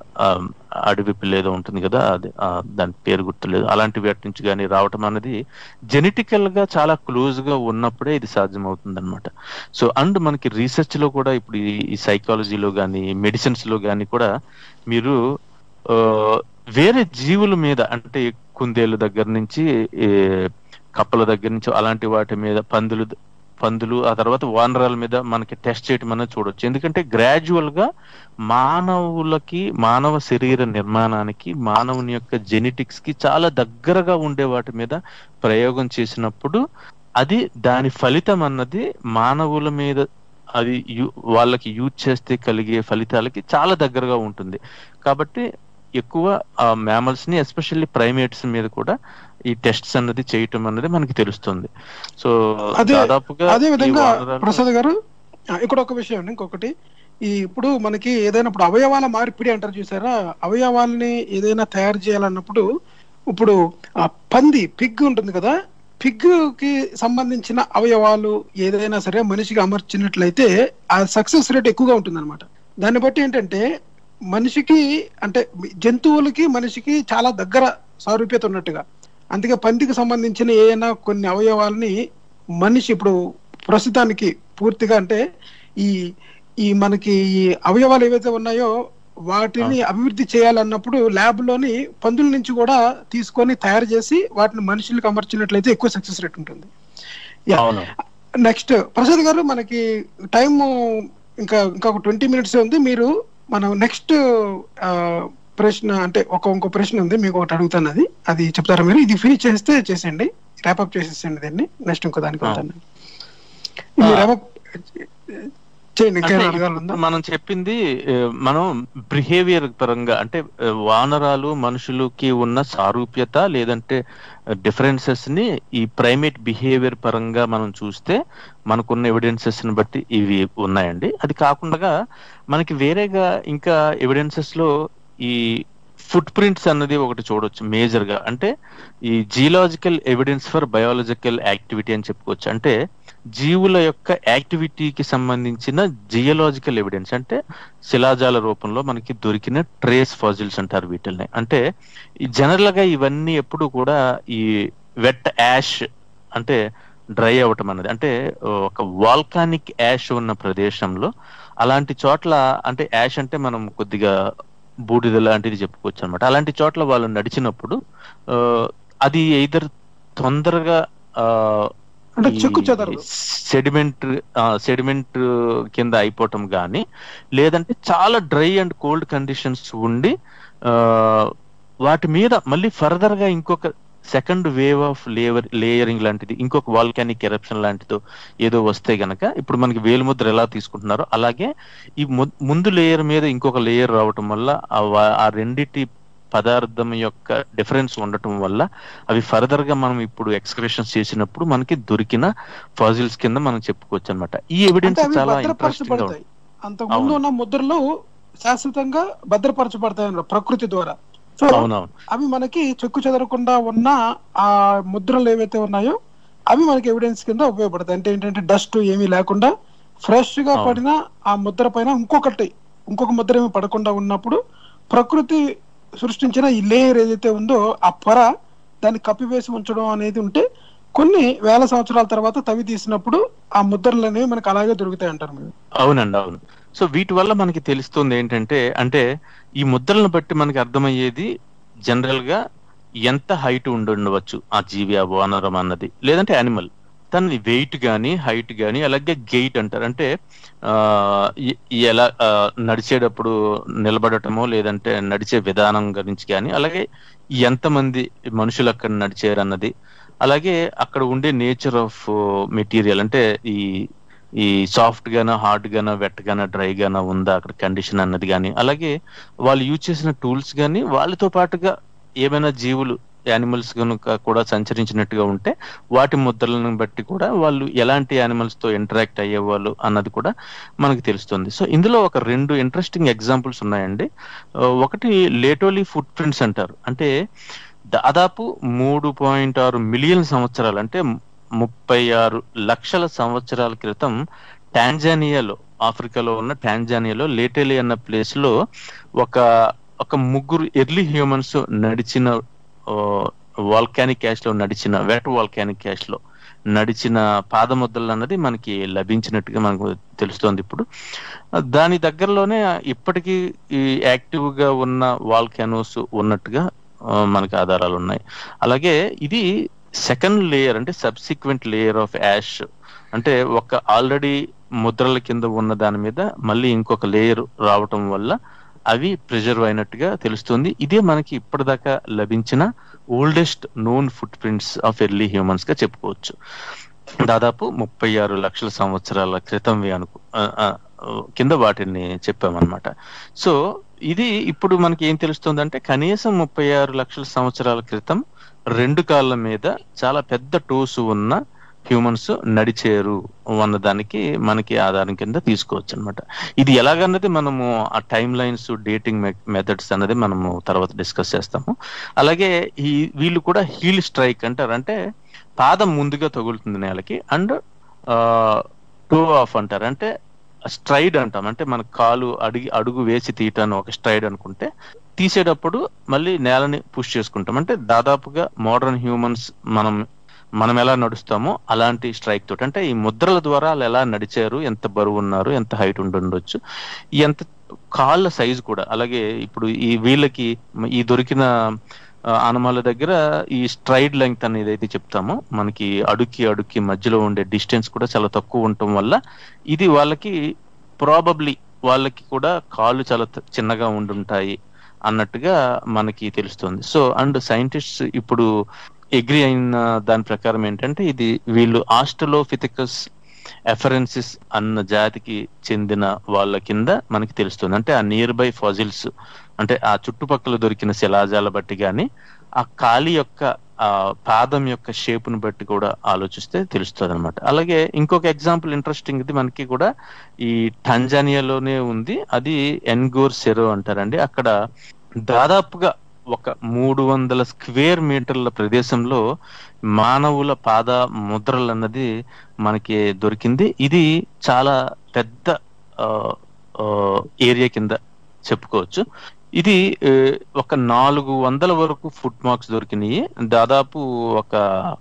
అడవి పిల్ల ఏదో ఉంటుంది కదా అది ఆ, దాని పేరు గుర్తులేదు అలాంటి వాటి నుంచి కానీ రావటం అనేది జెనెటికల్ గా చాలా క్లోజ్ గా ఉన్నప్పుడే ఇది సాధ్యం అవుతుంది అనమాట సో అండ్ మనకి రీసెర్చ్ లో కూడా ఇప్పుడు ఈ- ఈ సైకాలజీలో కానీ మెడిసిన్స్ లో కానీ కూడా మీరు ఆ, వేరే జీవుల మీద అంటే కుందేలు దగ్గర నుంచి ఈ కప్పల దగ్గర నుంచి అలాంటి వాటి మీద పందులు పందులు ఆ తర్వాత వానరాల మీద మనకి టెస్ట్ చేయటం అనేది చూడొచ్చు ఎందుకంటే గ్రాడ్యువల్ గా మానవులకి మానవ శరీర నిర్మాణానికి మానవుని యొక్క జెనెటిక్స్ కి చాలా దగ్గరగా ఉండే వాటి మీద ప్రయోగం చేసినప్పుడు అది దాని ఫలితం అన్నది మానవుల మీద అది యు- వాళ్ళకి యూజ్ చేస్తే కలిగే ఫలితాలకి చాలా దగ్గరగా ఉంటుంది కాబట్టి ఎక్కువ ఆ మ్యామల్స్ ని ఎస్పెషల్లీ ప్రైమేట్స్ మీద కూడా ఈ టెస్ట్స్ అన్నది చేయటం అన్నది మనకి తెలుస్తుంది సో అదే- దాదాపుగా అదే ఈ విధంగా వానరాలు- ప్రసాద్ గారు ఆ, ఇక్కడ ఒక విషయం అండి ఇంకొకటి ఈ ఇప్పుడు మనకి ఏదైనా ఇప్పుడు అవయవాల మార్పిడి అంటారు చూసారా అవయవాల్ని ఏదైనా తయారు చేయాలన్నప్పుడు ఇప్పుడు ఆ పంది పిగ్ ఉంటుంది కదా పిగ్ కి సంబంధించిన అవయవాలు ఏదైనా సరే మనిషికి అమర్చినట్లయితే ఆ సక్సెస్ రేట్ ఎక్కువగా ఉంటుంది దాన్ని బట్టి ఏంటంటే మనిషికి అంటే జంతువులకి మనిషికి చాలా దగ్గర సారూప్యత ఉన్నట్టుగా అందుకే పందికి సంబంధించిన ఏదైనా కొన్ని అవయవాల్ని మనిషి ఇప్పుడు ప్రస్తుతానికి పూర్తిగా అంటే ఈ ఈ మనకి ఈ అవయవాలు ఏవైతే ఉన్నాయో వాటిని అభివృద్ధి చేయాలన్నప్పుడు ల్యాబ్ లోని పందుల నుంచి కూడా తీసుకొని తయారు చేసి వాటిని మనుషులకు అమర్చినట్లయితే ఎక్కువ సక్సెస్ రేట్ ఉంటుంది Yeah. అవును నెక్స్ట్ ప్రసాద్ గారు మనకి టైం ఇంకా ఇంకా ఒక ట్వంటీ మినిట్స్ ఉంది మీరు మనం నెక్స్ట్ ప్రశ్న అంటే ఒక ఇంకో ప్రశ్న ఉంది మీకు ఒకటి అడుగుతాను అది అది చెప్తారా మీరు ఇది ఫినిష్ చేస్తే చేసేయండి ర్యాపప్ చేసేసండి దీన్ని నెక్స్ట్ ఇంకో దానికి ఆ. వెళ్తాను మీరు ఆ. ర్యాపప్ చేయండి ఇంకా అంటే అడగాలందా ఇప్పుడు మనం చెప్పింది ఆ, మనం బిహేవియర్ పరంగా అంటే ఆ, వానరాలు మనుషులకి ఉన్న సారూప్యత లేదంటే డిఫరెన్సెస్ ని ఈ ప్రైమేట్ బిహేవియర్ పరంగా మనం చూస్తే మనకున్న ఎవిడెన్సెస్ ని బట్టి ఇవి ఉన్నాయండి అది కాకుండా మనకి వేరేగా ఇంకా ఎవిడెన్సెస్ లో ఈ ఫుట్ ప్రింట్స్ అన్నది ఒకటి చూడొచ్చు మేజర్ గా అంటే ఈ geological evidence for biological activity అని చెప్పుకోవచ్చు అంటే జీవుల యొక్క యాక్టివిటీకి సంబంధించిన జియలాజికల్ ఎవిడెన్స్ అంటే శిలాజాల రూపంలో మనకి దొరికిన ట్రేస్ ఫాజిల్స్ అంటారు వీటిల్ని అంటే ఈ జనరల్ గా ఇవన్నీ ఎప్పుడు కూడా ఈ వెట్ యాష్ అంటే డ్రై అవటం అన్నది అంటే ఒక వాల్కానిక్ యాష్ ఉన్న ప్రదేశంలో అలాంటి చోట్ల అంటే యాష్ అంటే మనం కొద్దిగా బూడిద లాంటిది చెప్పుకోవచ్చు అనమాట అలాంటి చోట్ల వాళ్ళు నడిచినప్పుడు ఆ, అది ఎయిదర్ తొందరగా ఆ, అంటే ఈ చెక్కు చెదరదు సెడిమెంట్ సెడిమెంట్ కింద అయిపోవటం కానీ లేదంటే చాలా డ్రై అండ్ కోల్డ్ కండిషన్స్ ఉండి ఆ, వాటి మీద మళ్ళీ ఫర్దర్ గా ఇంకొక second wave of layer layering లాంటిది ఇంకొక వాల్కానిక్ ఎరప్షన్ లాంటిదో ఏదో వస్తే గనక ఇప్పుడు మనకి వేలుముద్ర ఎలా తీసుకుంటున్నారో అలాగే ఈ ము- ముందు లేయర్ మీద ఇంకొక లేయర్ రావటం వల్ల ఆ వా- ఆ రెండిటి పదార్థం యొక్క డిఫరెన్స్ ఉండటం వల్ల అవి ఫర్దర్ గా మనం ఇప్పుడు ఎక్స్క్రెషన్స్ చేసినప్పుడు మనకి దొరికిన ఫాజిల్స్ కింద మనం చెప్పుకోవచ్చు అనమాట ఈ ఎవిడెన్స్ అంటే అవి చాలా ఇంట్రెస్టింగ్ గా భద్రపరచబడతాయి అంతకు ముందు అవును. ఉన్న ముద్రలు శాశ్వతంగా భద్రపరచబడతాయి అన్నమాట ప్రకృతి ద్వారా సో అవునవును అవి మనకి చెక్కు చెదరకుండా ఉన్న ఆ ముద్రలు ఏవైతే ఉన్నాయో అవి మనకి ఎవిడెన్స్ కింద ఉపయోగపడతాయి అంటే ఏంటంటే డస్ట్ ఏమీ లేకుండా ఫ్రెష్ గా అవును. పడిన ఆ ముద్ర పైన ఇంకొకటి ఇంకొక ముద్ర ఏమి పడకుండా ఉన్నప్పుడు ప్రకృతి సృష్టించిన ఈ లేయర్ ఏదైతే ఉందో ఆ పొర దాన్ని కప్పివేసి ఉంచడం అనేది ఉంటే కొన్ని వేల సంవత్సరాల తర్వాత తవి తీసినప్పుడు ఆ ముద్రలు అనేవి మనకు అలాగే దొరుకుతాయి అంటారు మీరు అవునండి అవును సో వీటి వల్ల మనకి తెలుస్తుంది ఏంటంటే అంటే ఈ ముద్రలను బట్టి మనకి అర్థమయ్యేది జనరల్ గా ఎంత హైట్ ఉండి ఉండవచ్చు ఆ జీవి ఆ వానరం అన్నది లేదంటే యానిమల్ దాని వెయిట్ గానీ హైట్ గానీ అలాగే గెయిట్ అంటారు అంటే ఆ ఎ- ఎలా ఆ, నడిచేటప్పుడు నిలబడటమో లేదంటే నడిచే విధానం గురించి కానీ అలాగే ఎంతమంది మనుషులు అక్కడ నడిచారు అన్నది అలాగే అక్కడ ఉండే నేచర్ ఆఫ్ మెటీరియల్ అంటే ఈ ఈ సాఫ్ట్ గానా హార్డ్ గానా వెట్ గానా డ్రై గానా ఉందా అక్కడ కండిషన్ అన్నది కానీ అలాగే వాళ్ళు యూజ్ చేసిన టూల్స్ కానీ వాళ్ళతో పాటుగా ఏమైనా జీవులు యానిమల్స్ కనుక కూడా సంచరించినట్టుగా ఉంటే వాటి ముద్రలను బట్టి కూడా వాళ్ళు ఎలాంటి యానిమల్స్ తో ఇంటరాక్ట్ అయ్యేవాళ్ళు అన్నది కూడా మనకు తెలుస్తుంది సో ఇందులో ఒక రెండు ఇంట్రెస్టింగ్ ఎగ్జాంపుల్స్ ఉన్నాయండి ఆ, ఒకటి లేటోలీ ఫుట్ ప్రింట్స్ అంటారు అంటే దాదాపు మూడు పాయింట్ ఆరు మిలియన్ సంవత్సరాలు అంటే ముప్పై ఆరు లక్షల సంవత్సరాల క్రితం టాంజానియాలో ఆఫ్రికాలో ఉన్న టాంజానియాలో లేటెలి అన్న ప్లేస్ లో ఒక ఒక ముగ్గురు ఎర్లీ హ్యూమన్స్ నడిచిన వాల్కానిక్ యాష్ లో నడిచిన వెట్ వాల్కానిక్ యాష్ లో నడిచిన పాదముద్రలు అన్నది మనకి లభించినట్టుగా మనకు తెలుస్తోంది ఇప్పుడు దాని దగ్గరలోనే ఇప్పటికీ ఈ యాక్టివ్ గా ఉన్న వాల్కానోస్ ఉన్నట్టుగా ఆ, మనకి ఆధారాలు ఉన్నాయి అలాగే ఇది సెకండ్ లేయర్ అంటే సబ్సిక్వెంట్ లేయర్ ఆఫ్ యాష్ అంటే ఒక ఆల్రెడీ ముద్రల కింద ఉన్న దాని మీద మళ్ళీ ఇంకొక లేయర్ రావటం వల్ల అవి ప్రిజర్వ్ అయినట్టుగా తెలుస్తుంది ఇదే మనకి ఇప్పటిదాకా లభించిన oldest known footprints of early humans గా చెప్పుకోవచ్చు దాదాపు ముప్పై ఆరు లక్షల సంవత్సరాల క్రితంవి అనుకు ఆ, ఆ, కింద వాటిని చెప్పామన్నమాట సో ఇది ఇప్పుడు మనకి ఏం తెలుస్తుంది అంటే కనీసం ముప్పై ఆరు లక్షల సంవత్సరాల క్రితం రెండు కాళ్ళ మీద చాలా పెద్ద టోసు ఉన్న హ్యూమన్స్ నడిచేరు అన్న దానికి మనకి ఆధారం కింద తీసుకోవచ్చు అనమాట ఇది ఎలాగన్నది మనము ఆ టైమ్ లైన్స్ డేటింగ్ మెథడ్స్ అన్నది మనము తర్వాత డిస్కస్ చేస్తాము అలాగే ఈ వీళ్ళు కూడా హీల్ స్ట్రైక్ అంటారు అంటే పాదం ముందుగా తగులుతుంది నేలకి అండ్ టో ఆఫ్ అంటారు అంటే స్ట్రైడ్ అంటాం అంటే మన కాలు అడిగి అడుగు వేసి తీయటాన్ని ఒక స్ట్రైడ్ అనుకుంటే తీసేటప్పుడు మళ్ళీ నేలని పుష్ చేసుకుంటాం అంటే దాదాపుగా మోడర్న్ హ్యూమన్స్ మనం మనం ఎలా నడుస్తామో అలాంటి స్ట్రైక్ తోటి అంటే ఈ ముద్రల ద్వారా వాళ్ళు ఎలా నడిచారు ఎంత బరువు ఉన్నారు ఎంత హైట్ ఉండి ఉండొచ్చు ఎంత కాళ్ళ సైజు కూడా అలాగే ఇప్పుడు ఈ వీళ్ళకి ఈ దొరికిన ఆ, ఆనమాల దగ్గర ఈ స్ట్రైడ్ లెంగ్త్ అనేది అయితే చెప్తామో మనకి అడుక్కి అడుక్కి మధ్యలో ఉండే డిస్టెన్స్ కూడా చాలా తక్కువ ఉండటం వల్ల ఇది వాళ్ళకి ప్రాబబ్లీ వాళ్ళకి కూడా కాళ్ళు చాలా త- చిన్నగా ఉండుంటాయి అన్నట్టుగా మనకి తెలుస్తుంది సో అండ్ సైంటిస్ట్ ఇప్పుడు అగ్రి అయిన దాని ప్రకారం ఏంటంటే ఇది వీళ్ళు ఆస్ట్రలోఫిథికస్ ఎఫరెన్సిస్ అన్న జాతికి చెందిన వాళ్ళ కింద మనకి తెలుస్తుంది అంటే ఆ నియర్ బై ఫాజిల్స్ అంటే ఆ చుట్టుపక్కల దొరికిన శిలాజాల బట్టి కానీ ఆ కాలి యొక్క ఆ పాదం యొక్క షేపును బట్టి కూడా ఆలోచిస్తే తెలుస్తుంది అనమాట అలాగే ఇంకొక ఎగ్జాంపుల్ ఇంట్రెస్టింగ్ ఇది మనకి కూడా ఈ టంజానియాలోనే ఉంది అది ఎన్గోర్ సెరో అంటారండి అక్కడ దాదాపుగా ఒక మూడు వందల స్క్వేర్ మీటర్ల ప్రదేశంలో మానవుల పాద ముద్రలు అన్నది మనకి దొరికింది ఇది చాలా పెద్ద ఏరియా కింద చెప్పుకోవచ్చు ఇది ఏ, ఒక నాలుగు వందల వరకు ఫుట్ మార్క్స్ దొరికినాయి దాదాపు ఒక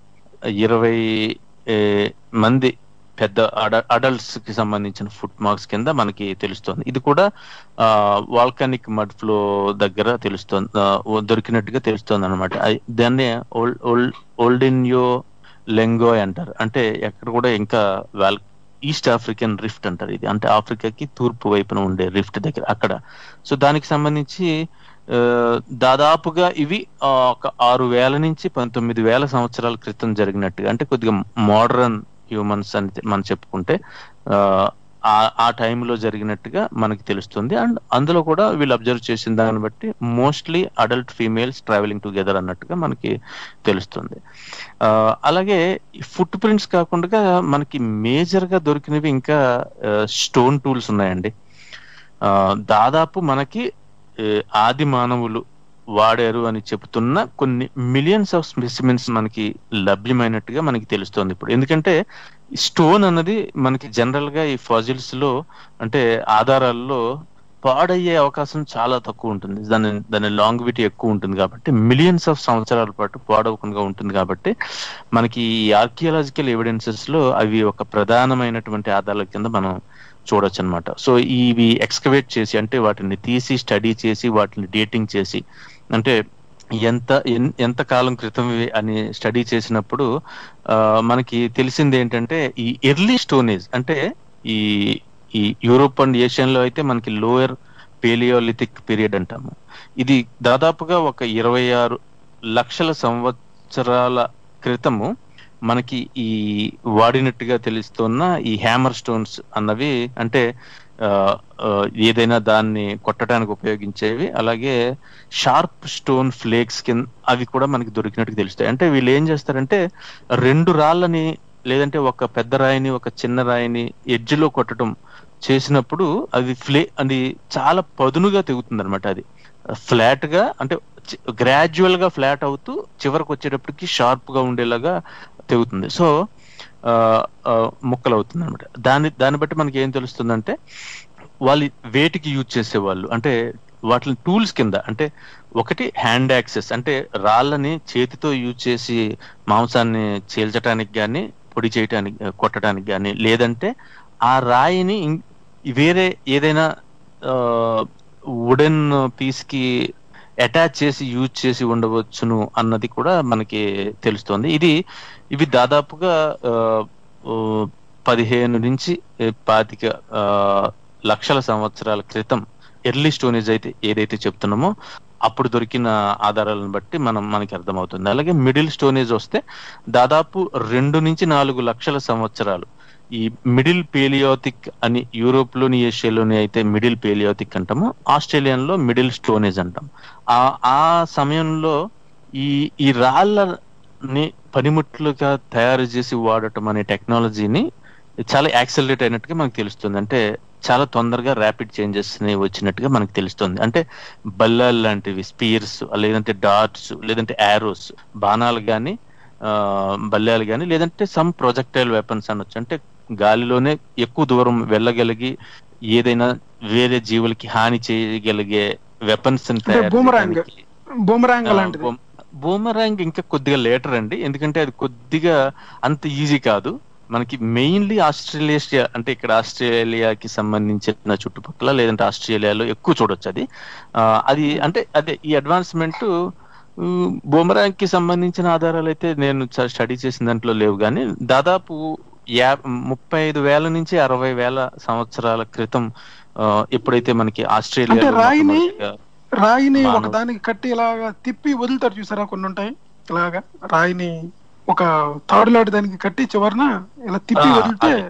ఇరవై ఏ, మంది పెద్ద అడల్ట్స్ కి సంబంధించిన ఫుట్ మార్క్స్ కింద మనకి తెలుస్తుంది ఇది కూడా వాల్కానిక్ మడ్ ఫ్లో దగ్గర తెలుస్తుంది ఆ, దొరికినట్టుగా తెలుస్తుంది అనమాట దాన్ని ఓల్డ్ ఓల్డ్ ఓల్డిన్యో లెంగోయ్ అంటారు అంటే ఎక్కడ కూడా ఇంకా వాల్ ఈస్ట్ ఆఫ్రికన్ రిఫ్ట్ అంటారు ఇది అంటే ఆఫ్రికాకి తూర్పు వైపున ఉండే రిఫ్ట్ దగ్గర అక్కడ సో దానికి సంబంధించి ఆ, దాదాపుగా ఇవి ఆ, ఒక ఆరు వేల నుంచి పంతొమ్మిది వేల సంవత్సరాల క్రితం జరిగినట్టుగా అంటే కొద్దిగా మోడర్న్ హ్యూమన్స్ అని మనం చెప్పుకుంటే ఆ, ఆ- ఆ టైంలో జరిగినట్టుగా మనకి తెలుస్తుంది అండ్ అందులో కూడా వీళ్ళు అబ్జర్వ్ చేసిన దాన్ని బట్టి mostly adult females travelling together అన్నట్టుగా మనకి తెలుస్తుంది ఆ, అలాగే ఫుట్ ప్రింట్స్ కాకుండా మనకి మేజర్ గా దొరికినవి ఇంకా స్టోన్ టూల్స్ ఉన్నాయండి ఆ, దాదాపు మనకి ఏ, ఆది మానవులు వాడారు అని చెబుతున్న కొన్ని మిలియన్స్ ఆఫ్ స్పెసిమెన్స్ మనకి లభ్యమైనట్టుగా మనకి తెలుస్తోంది ఇప్పుడు ఎందుకంటే స్టోన్ అన్నది మనకి జనరల్ గా ఈ ఫాజిల్స్ లో అంటే ఆధారాల్లో పాడయ్యే అవకాశం చాలా తక్కువ ఉంటుంది దాని దాని లాంగ్విటీ ఎక్కువ ఉంటుంది కాబట్టి మిలియన్స్ ఆఫ్ సంవత్సరాల పాటు పాడవకుండా ఉంటుంది కాబట్టి మనకి ఈ ఆర్కియాలజికల్ ఎవిడెన్సెస్ లో అవి ఒక ప్రధానమైనటువంటి ఆధారాల కింద మనం చూడొచ్చు అనమాట సో ఇవి ఎక్స్కవేట్ చేసి అంటే వాటిని తీసి స్టడీ చేసి వాటిని డేటింగ్ చేసి అంటే ఎంత ఎన్- ఎంత కాలం క్రితం ఇవి అని స్టడీ చేసినప్పుడు ఆ, మనకి తెలిసింది ఏంటంటే ఈ ఎర్లీ స్టోనేజ్ అంటే ఈ ఈ యూరోప్ అండ్ ఏషియన్ లో అయితే మనకి లోయర్ పేలియోలిథిక్ పీరియడ్ అంటాము ఇది దాదాపుగా ఒక ఇరవై ఆరు లక్షల సంవత్సరాల క్రితము మనకి ఈ వాడినట్టుగా తెలుస్తున్న ఈ హ్యామర్ స్టోన్స్ అన్నవి అంటే ఆ, ఆ, ఏదైనా దాన్ని కొట్టడానికి ఉపయోగించేవి అలాగే షార్ప్ స్టోన్ ఫ్లేక్స్ కింద అవి కూడా మనకి దొరికినట్టుగా తెలుస్తాయి అంటే వీళ్ళు ఏం చేస్తారంటే రెండు రాళ్ళని లేదంటే ఒక పెద్ద రాయిని ఒక చిన్న రాయిని ఎడ్జ్ లో కొట్టడం చేసినప్పుడు అది ఫ్లే అది చాలా పదునుగా తెగుతుంది అనమాట అది ఫ్లాట్ గా అంటే గ్రాడ్యువల్ గా ఫ్లాట్ అవుతూ చివరికి వచ్చేటప్పటికి షార్ప్ గా ఉండేలాగా తెగుతుంది సో ఆ, ఆ, ముక్కలు అవుతుంది అనమాట దాన్ని దాన్ని బట్టి మనకి ఏం తెలుస్తుందంటే వాళ్ళు వేటికి యూజ్ చేసేవాళ్ళు అంటే వాటిని టూల్స్ కింద అంటే ఒకటి హ్యాండ్ యాక్సెస్ అంటే రాళ్ళని చేతితో యూజ్ చేసి మాంసాన్ని చీల్చడానికి కానీ పొడి చేయటానికి కొట్టడానికి కానీ లేదంటే ఆ రాయిని ఇం- వేరే ఏదైనా వుడెన్ పీస్ కి అటాచ్ చేసి యూజ్ చేసి ఉండవచ్చును అన్నది కూడా మనకి తెలుస్తోంది ఇది ఇవి దాదాపుగా ఆ, ఓ, పదిహేను నుంచి ఏ, పాతిక ఆ, లక్షల సంవత్సరాల క్రితం ఎర్లీ స్టోనేజ్ అయితే ఏదైతే చెప్తున్నామో అప్పుడు దొరికిన ఆధారాలను బట్టి మనం మనకి అర్థమవుతుంది అలాగే మిడిల్ స్టోనేజ్ వస్తే దాదాపు రెండు నుంచి నాలుగు లక్షల సంవత్సరాలు ఈ మిడిల్ పేలియోతిక్ అని యూరోప్ లోని ఏషియాలోని అయితే మిడిల్ పేలియోతిక్ అంటాము ఆస్ట్రేలియన్ లో మిడిల్ స్టోనేజ్ అంటాం ఆ ఆ సమయంలో ఈ ఈ రాళ్ళని పనిముట్లుగా తయారు చేసి వాడటం అనే టెక్నాలజీని చాలా యాక్సలరేట్ అయినట్టుగా మనకు తెలుస్తుంది అంటే చాలా తొందరగా ర్యాపిడ్ చేంజెస్ వచ్చినట్టుగా మనకు తెలుస్తుంది అంటే బల్లాలు లాంటివి స్పీర్స్ లేదంటే డాట్స్ లేదంటే యారోస్ బాణాలు కానీ బల్లాలు కానీ లేదంటే సమ్ ప్రొజెక్టైల్ వెపన్స్ అనొచ్చు అంటే గాలిలోనే ఎక్కువ దూరం వెళ్ళగలిగి ఏదైనా వేరే జీవులకి హాని చేయగలిగే వెపన్స్ boomerang. బూమరాంగ్ లాంటిది బూమరాంగ్ ఇంకా కొద్దిగా లేటర్ అండి ఎందుకంటే అది కొద్దిగా అంత ఈజీ కాదు మనకి మెయిన్లీ ఆస్ట్రేలియా అంటే ఇక్కడ ఆస్ట్రేలియాకి సంబంధించిన చుట్టుపక్కల లేదంటే ఆస్ట్రేలియాలో ఎక్కువ చూడొచ్చు అది ఆ, అది అంటే అదే ఈ అడ్వాన్స్మెంట్ బూమరాంగ్ కి సంబంధించిన ఆధారాలు అయితే నేను స్టడీ చేసిన దాంట్లో లేవు కానీ దాదాపు యా ముప్పై ఐదు వేల నుంచి అరవై వేల సంవత్సరాల క్రితం ఆ, ఎప్పుడైతే మనకి ఆస్ట్రేలియా అంటే రాయిని- రాయిని మానవ- ఒక దానికి కట్టి ఇలాగా తిప్పి వదులుతారు చూసారా కొన్ని ఉంటాయి ఇలాగా రాయిని ఒక తాడు లాంటి దానికి కట్టి చివరన ఇలా తిప్పి ఆ, వదిలితే అదే.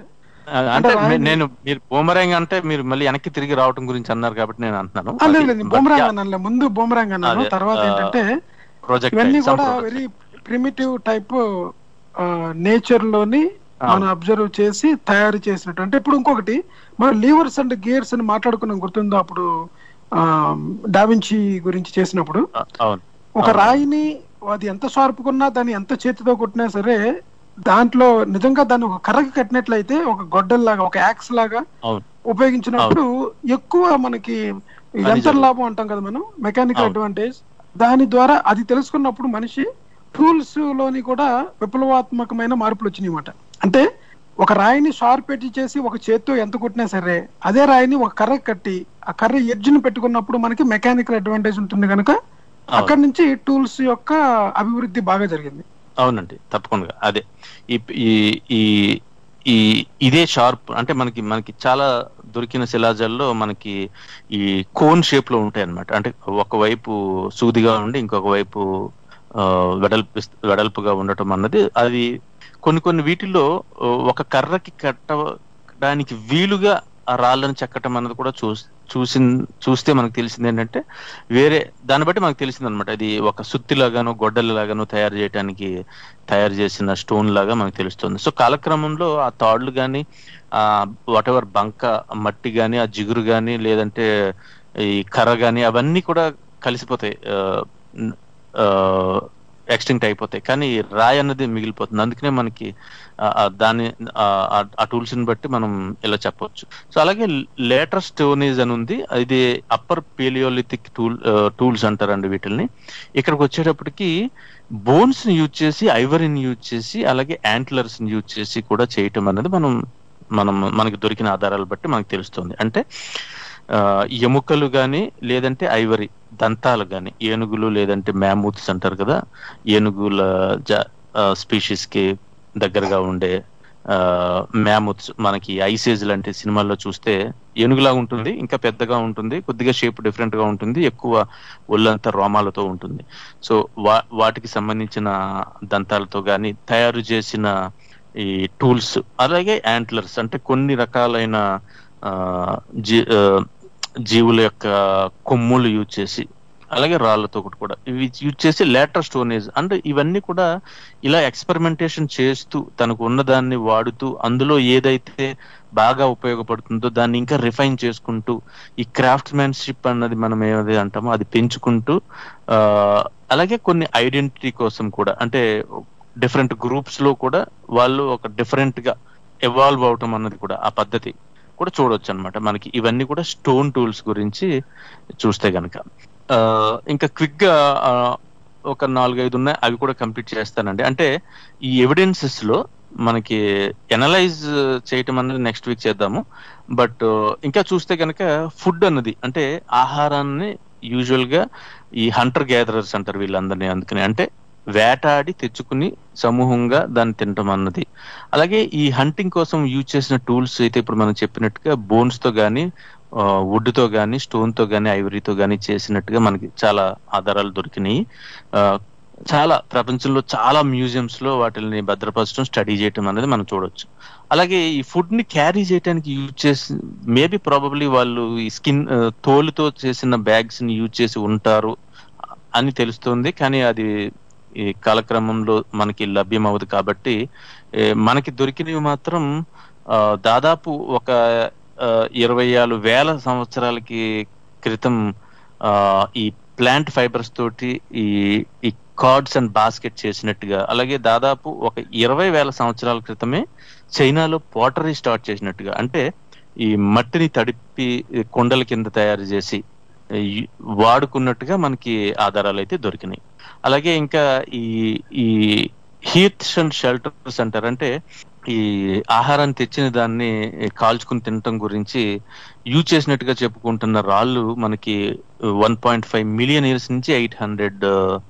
ఆ, అంటే రాయి- మే- నేను మీరు బూమరాంగ్ అంటే మీరు మళ్ళీ వెనక్కి తిరిగి రావటం గురించి అన్నారు కాబట్టి నేను అంటున్నాను ఆ, లేదు లేదు బూమరాంగ్ అన్నాను ముందు బూమరాంగ్ అన్నాను అదే, తర్వాత ఆ, ఏంటంటే ప్రాజెక్ట్ ఇవన్నీ కూడా వెరీ ప్రిమిటివ్ టైప్ నేచర్ లోని మనం అబ్జర్వ్ చేసి తయారు చేసినట్టు అంటే ఇప్పుడు ఇంకొకటి మనం లీవర్స్ అండ్ గేర్స్ అని మాట్లాడుకున్నాం గుర్తుందో అప్పుడు డావించి గురించి చేసినప్పుడు అవును ఒక అవును. రాయిని అది ఎంత షార్పుకున్నా దాన్ని ఎంత చేతితో కొట్టినా సరే దాంట్లో నిజంగా దాన్ని ఒక కర్రకి కట్టినట్లయితే ఒక గొడ్డల్లాగా ఒక యాక్స్ లాగా అవును ఉపయోగించినప్పుడు ఎక్కువ మనకి యంత్ర జరుగుతుంది. లాభం అంటాం కదా మనం మెకానికల్ అవును. అడ్వాంటేజ్ దాని ద్వారా అది తెలుసుకున్నప్పుడు మనిషి టూల్స్ లోని కూడా విప్లవాత్మకమైన మార్పులు వచ్చినాయి అన్నమాట అంటే ఒక రాయిని షార్ప్ పెట్టి చేసి ఒక చేత్తో ఎంత కొట్టినా సరే అదే రాయిని ఒక కర్ర కట్టి ఆ కర్ర ఎడ్జ్ని పెట్టుకున్నప్పుడు మనకి మెకానికల్ అడ్వాంటేజ్ ఉంటుంది కనుక అక్కడి నుంచి టూల్స్ యొక్క అభివృద్ధి బాగా జరిగింది అవునండి తప్పకుండా అదే ఈ ఈ ఈ ఈ ఇదే షార్ప్ అంటే మనకి మనకి చాలా దొరికిన శిలాజాల్లో మనకి ఈ కోన్ షేప్ లో ఉంటాయి అన్నమాట అంటే ఒకవైపు సూదిగా ఉండి ఇంకొక వైపు ఆ, వెడల్పు వెడల్పుగా ఉండటం అన్నది అది కొన్ని కొన్ని వీటిల్లో ఆ, ఒక కర్రకి కట్టడానికి వీలుగా ఆ రాళ్ళని చెక్కటం అన్నది కూడా చూ చూసి చూస్తే మనకు తెలిసింది ఏంటంటే వేరే దాన్ని బట్టి మనకు తెలిసింది అనమాట ఇది ఒక సుత్తిలాగానో గొడ్డలిలాగానో తయారు చేయడానికి తయారు చేసిన స్టోన్ లాగా మనకు తెలుస్తుంది సో కాలక్రమంలో ఆ తాళ్లు కానీ ఆ వాట్ ఎవర్ బంక మట్టి కానీ ఆ జిగురు కానీ లేదంటే ఈ కర్ర కానీ అవన్నీ కూడా కలిసిపోతాయి ఎక్స్టింక్ట్ అయిపోతాయి కానీ ఈ రాయి అన్నది మిగిలిపోతుంది అందుకనే మనకి ఆ- ఆ దాని ఆ- ఆ- ఆ టూల్స్ ని బట్టి మనం ఇలా చెప్పొచ్చు సో అలాగే లేటర్ స్టోనేజ్ అని ఉంది ఇది అప్పర్ పేలియోలిథిక్ టూల్ టూల్స్ అంటారండి వీటిల్ని ఇక్కడికి వచ్చేటప్పటికి బోన్స్ ని యూజ్ చేసి ఐవరీని యూజ్ చేసి అలాగే యాంట్లర్స్ ని యూజ్ చేసి కూడా చేయటం అనేది మనం మనం మనకి దొరికిన ఆధారాలు బట్టి మనకు తెలుస్తుంది అంటే ఆ, ఎముకలు కానీ లేదంటే ఐవరీ దంతాలు కానీ ఏనుగులు లేదంటే మ్యామూత్స్ అంటారు కదా ఏనుగుల స్పీషీస్ కి దగ్గరగా ఉండే మ్యామూత్స్ మనకి ఐసేజ్ లాంటి సినిమాల్లో చూస్తే ఏనుగులా ఉంటుంది ఇంకా పెద్దగా ఉంటుంది కొద్దిగా షేప్ డిఫరెంట్ గా ఉంటుంది ఎక్కువ ఒళ్ళంతా రోమాలతో ఉంటుంది సో వా వాటికి సంబంధించిన దంతాలతో కానీ తయారు చేసిన ఈ టూల్స్ అలాగే యాంట్లర్స్ అంటే కొన్ని రకాలైన ఆ, జీ ఆ, జీవుల యొక్క కొమ్ములు యూజ్ చేసి అలాగే రాళ్ళతో కూడా ఇవి యూజ్ చేసి లేటర్ స్టోనేజ్ అంటే ఇవన్నీ కూడా ఇలా ఎక్స్పెరిమెంటేషన్ చేస్తూ తనకు ఉన్నదాన్ని వాడుతూ అందులో ఏదైతే బాగా ఉపయోగపడుతుందో దాన్ని ఇంకా రిఫైన్ చేసుకుంటూ ఈ క్రాఫ్ట్ మ్యాన్షిప్ అన్నది మనం ఏది అంటామో అది పెంచుకుంటూ ఆ, అలాగే కొన్ని ఐడెంటిటీ కోసం కూడా అంటే డిఫరెంట్ గ్రూప్స్ లో కూడా వాళ్ళు ఒక డిఫరెంట్ గా ఎవాల్వ్ అవటం అన్నది కూడా ఆ పద్ధతి కూడా చూడొచ్చు అనమాట మనకి ఇవన్నీ కూడా స్టోన్ టూల్స్ గురించి చూస్తే గనక ఆ, ఇంకా క్విక్ గా ఆ, ఒక నాలుగైదు ఉన్నాయి అవి కూడా కంప్లీట్ చేస్తానండి అంటే ఈ ఎవిడెన్సెస్ లో మనకి ఎనలైజ్ చేయటం అనేది నెక్స్ట్ వీక్ చేద్దాము బట్ ఇంకా చూస్తే కనుక ఫుడ్ అన్నది అంటే ఆహారాన్ని యూజువల్ గా ఈ హంటర్ గ్యాదరర్స్ అంటారు వీళ్ళందరినీ అందుకని అంటే వేటాడి తెచ్చుకుని సమూహంగా దాన్ని తినటం అన్నది అలాగే ఈ హంటింగ్ కోసం యూజ్ చేసిన టూల్స్ అయితే ఇప్పుడు మనం చెప్పినట్టుగా బోన్స్ తో గానీ వుడ్ తో గానీ స్టోన్ తో గానీ ఐవరీతో గానీ చేసినట్టుగా మనకి చాలా ఆధారాలు దొరికినాయి ఆ, చాలా ప్రపంచంలో చాలా మ్యూజియంస్ లో వాటిని భద్రపరచడం స్టడీ చేయటం అనేది మనం చూడొచ్చు అలాగే ఈ ఫుడ్ ని క్యారీ చేయడానికి యూజ్ చేసి మేబీ ప్రాబబ్లీ వాళ్ళు ఈ స్కిన్ తోలుతో చేసిన బ్యాగ్స్ ని యూజ్ చేసి ఉంటారు అని తెలుస్తుంది కానీ అది ఈ కాలక్రమంలో మనకి లభ్యం అవ్వదు కాబట్టి ఏ, మనకి దొరికినవి మాత్రం ఆ, దాదాపు ఒక ఆ, ఇరవై ఆరు వేల సంవత్సరాలకి క్రితం ఆ, ఈ ప్లాంట్ ఫైబర్స్ తోటి ఈ ఈ కార్డ్స్ అండ్ బాస్కెట్ చేసినట్టుగా అలాగే దాదాపు ఒక ఇరవై వేల సంవత్సరాల క్రితమే చైనాలో పోటరీ స్టార్ట్ చేసినట్టుగా అంటే ఈ మట్టిని తడిపి ఈ కొండల కింద తయారు చేసి ఈ వాడుకున్నట్టుగా మనకి ఆధారాలు అయితే దొరికినాయి అలాగే ఇంకా ఈ ఈ హీట్స్ అండ్ షెల్టర్స్ అంటారు అంటే ఈ ఆహారాన్ని తెచ్చిన దాన్ని కాల్చుకుని తినటం గురించి యూజ్ చేసినట్టుగా చెప్పుకుంటున్న రాళ్ళు మనకి one point five million years నుంచి ఎయిట్ హండ్రెడ్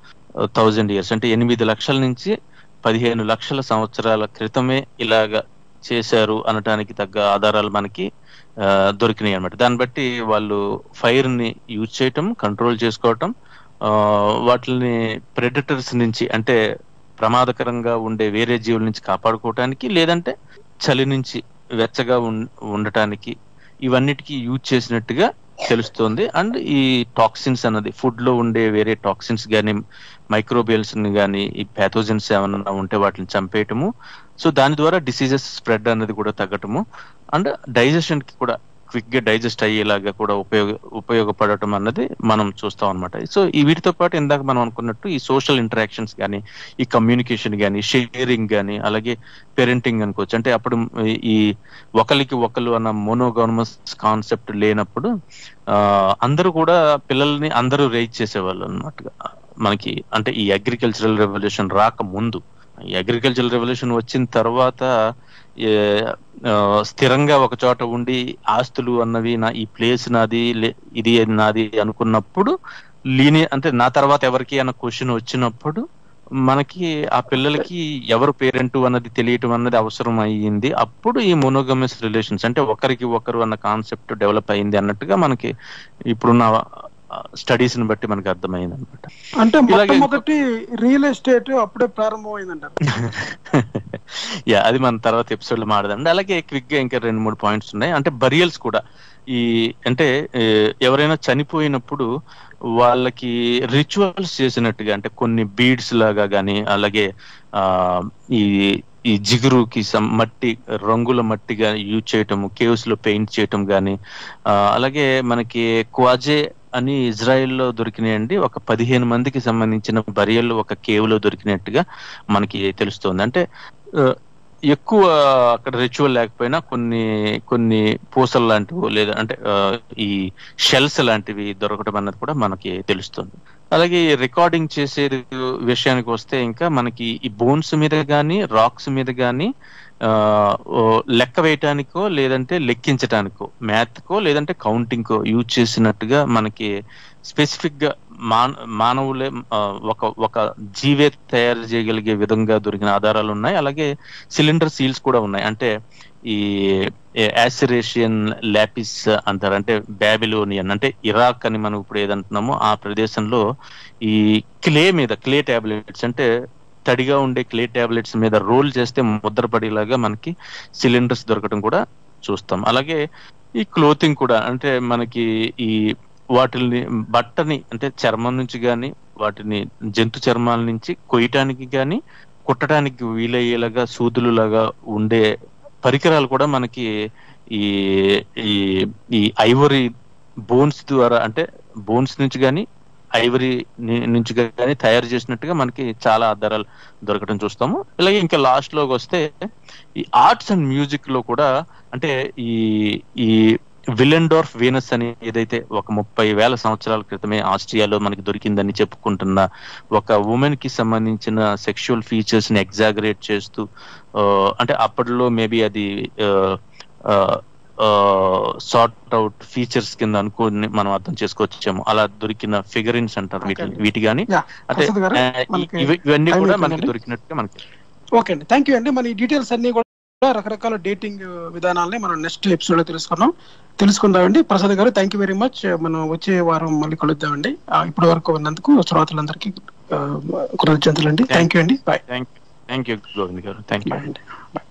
థౌజండ్ ఇయర్స్ అంటే ఎనిమిది లక్షల నుంచి పదిహేను లక్షల సంవత్సరాల క్రితమే ఇలాగ చేశారు అనటానికి తగ్గ ఆధారాలు మనకి ఆ, దొరికినాయి అనమాట దాన్ని బట్టి వాళ్ళు ఫైర్ ని యూజ్ చేయటం కంట్రోల్ చేసుకోవటం ఆ, వాటిని ప్రెడిటర్స్ నుంచి అంటే ప్రమాదకరంగా ఉండే వేరే జీవుల నుంచి కాపాడుకోవటానికి లేదంటే చలి నుంచి వెచ్చగా ఉం- ఉండటానికి ఇవన్నిటికీ యూజ్ చేసినట్టుగా తెలుస్తుంది అండ్ ఈ టాక్సిన్స్ అన్నది ఫుడ్ లో ఉండే వేరే టాక్సిన్స్ కానీ మైక్రోబియల్స్ కానీ ఈ ప్యాథోజన్స్ ఏమైనా ఉంటే వాటిని చంపేయటము సో దాని ద్వారా డిసీజెస్ స్ప్రెడ్ అనేది కూడా తగ్గటము అండ్ డైజెషన్ కి కూడా క్విక్ గా డైజెస్ట్ అయ్యేలాగా కూడా ఉపయోగ ఉపయోగపడటం అన్నది మనం చూస్తాం అనమాట సో ఈ వీటితో పాటు ఇందాక మనం అనుకున్నట్టు ఈ సోషల్ ఇంటరాక్షన్స్ కానీ ఈ కమ్యూనికేషన్ కానీ షేరింగ్ కానీ అలాగే పేరెంటింగ్ అనుకోవచ్చు అంటే అప్పుడు ఈ ఒకరికి ఒకరు అన్న మోనోగానమస్ కాన్సెప్ట్ లేనప్పుడు ఆ, అందరూ కూడా పిల్లల్ని అందరూ రేజ్ చేసేవాళ్ళు అన్నట్టుగా మనకి అంటే ఈ అగ్రికల్చరల్ రెవల్యూషన్ రాక ముందు ఈ అగ్రికల్చరల్ రెవల్యూషన్ వచ్చిన తర్వాత ఏ, ఆ, స్థిరంగా ఒక చోట ఉండి ఆస్తులు అన్నవి నా ఈ ప్లేస్ నాది లే- ఇది నాది అనుకున్నప్పుడు లీని అంటే నా తర్వాత ఎవరికి అన్న క్వశ్చన్ వచ్చినప్పుడు మనకి ఆ పిల్లలకి ఎవరు పేరెంట్ అన్నది తెలియటం అన్నది అవసరం అయ్యింది అప్పుడు ఈ మోనోగమస్ రిలేషన్స్ అంటే ఒకరికి ఒకరు అన్న కాన్సెప్ట్ డెవలప్ అయింది అన్నట్టుగా మనకి ఇప్పుడున్న స్టడీస్ ని బట్టి మనకి అర్థమైంది అనమాట అంటే ఇలాగే ఇంకో- మొట్టమొదటి రియల్ ఎస్టేట్ అప్పుడే ప్రారంభమైందంటారు యా అది మన తర్వాత ఎపిసోడ్ లో మాడదండి అలాగే క్విక్ గా ఇంకా రెండు మూడు పాయింట్స్ ఉన్నాయి అంటే బరియల్స్ కూడా ఈ అంటే ఏ, ఎవరైనా చనిపోయినప్పుడు వాళ్ళకి రిచువల్స్ చేసినట్టుగా అంటే కొన్ని బీడ్స్ లాగా గానీ అలాగే ఆ ఈ ఈ జిగురుకి సం- మట్టి రంగుల మట్టిగా యూజ్ చేయటము కేవ్స్ లో పెయింట్ చేయటం గానీ ఆ, అలాగే మనకి క్వాజే అని ఇజ్రాయెల్లో దొరికినాయండి ఒక పదిహేను మందికి సంబంధించిన బరియల్ ఒక కేవ్ లో దొరికినట్టుగా మనకి తెలుస్తుంది అంటే ఆ, ఎక్కువ అక్కడ రిచువల్ లేకపోయినా కొన్ని కొన్ని పూసలు లాంటివి లేదా అంటే ఆ, ఈ షెల్స్ లాంటివి దొరకడం అన్నది కూడా మనకి తెలుస్తుంది అలాగే రికార్డింగ్ చేసే విషయానికి వస్తే ఇంకా మనకి ఈ బోన్స్ మీద కానీ రాక్స్ మీద కానీ లెక్క వేయటానికో లేదంటే లెక్కించటానికో మ్యాథ్ కో లేదంటే కౌంటింగ్ కో యూజ్ చేసినట్టుగా మనకి స్పెసిఫిక్ గా మాన మానవులే ఆ, ఒక ఒక జీవే తయారు చేయగలిగే విధంగా దొరికిన ఆధారాలు ఉన్నాయి అలాగే సిలిండర్ సీల్స్ కూడా ఉన్నాయి అంటే ఈ యాసిరేషియన్ లాపిస్ అంటారు అంటే బ్యాబిలోనియన్ అంటే ఇరాక్ అని మనం ఇప్పుడు ఏదంటున్నామో ఆ ప్రదేశంలో ఈ క్లే మీద క్లే టాబ్లెట్స్ అంటే తడిగా ఉండే క్లే టాబ్లెట్స్ మీద రోల్ చేస్తే ముద్రపడేలాగా మనకి సిలిండర్స్ దొరకడం కూడా చూస్తాం అలాగే ఈ క్లోతింగ్ కూడా అంటే మనకి ఈ వాటిని బట్టని అంటే చర్మం నుంచి కానీ వాటిని జంతు చర్మాల నుంచి కొయ్యటానికి కానీ కుట్టడానికి వీలయ్యేలాగా సూదులు లాగా ఉండే పరికరాలు కూడా మనకి ఈ ఈ ఈ ఐవరీ బోన్స్ ద్వారా అంటే బోన్స్ నుంచి కానీ ఐవరీ నుంచి కానీ తయారు చేసినట్టుగా మనకి చాలా ఆధారాలు దొరకడం చూస్తాము అలాగే ఇంకా లాస్ట్ లోకి వస్తే ఈ ఆర్ట్స్ అండ్ మ్యూజిక్ లో కూడా అంటే ఈ ఈ విలెండోర్ఫ్ వీనస్ అని ఏదైతే ఒక ముప్పై వేల సంవత్సరాల క్రితమే ఆస్ట్రియాలో మనకి దొరికిందని చెప్పుకుంటున్న ఒక ఉమెన్ కి సంబంధించిన సెక్షువల్ ఫీచర్స్ ని ఎగ్జాగరేట్ చేస్తూ ఆ, అంటే అప్పట్లో మేబీ అది సార్ట్ అవుట్ ఫీచర్స్ కింద అనుకుని మనం అర్థం చేసుకోవచ్చేమో అలా దొరికిన ఫిగరిన్స్ అంటారు వీటి Okay. వీటి గాని యా అంటే ప్రసాద్ గారు ఆ, మనకి ఇవి- ఇవన్నీ time కూడా అయిపోయిందండి. మనకి దొరికినట్టుగా మనకి ఓకే అండి థ్యాంక్ యూ అండి మన ఈ డీటెయిల్స్ అన్ని కూడా రకరకాల డేటింగ్ విధానాలని మనం నెక్స్ట్ ఎపిసోడ్ లో తెలుసుకున్నాం తెలుసుకుందామండి ప్రసాద్ గారు థ్యాంక్ యూ వెరీ మచ్ మనం వచ్చే వారం మళ్ళీ కలుద్దామండి ఆ, ఇప్పటి వరకు ఉన్నందుకు శ్రోతలందరికీ ఆ, కృతజ్ఞతలు అండి థ్యాంక్ యూ అండి bye thank thank you Govind గారు థ్యాంక్ యూ బాయ్ అండి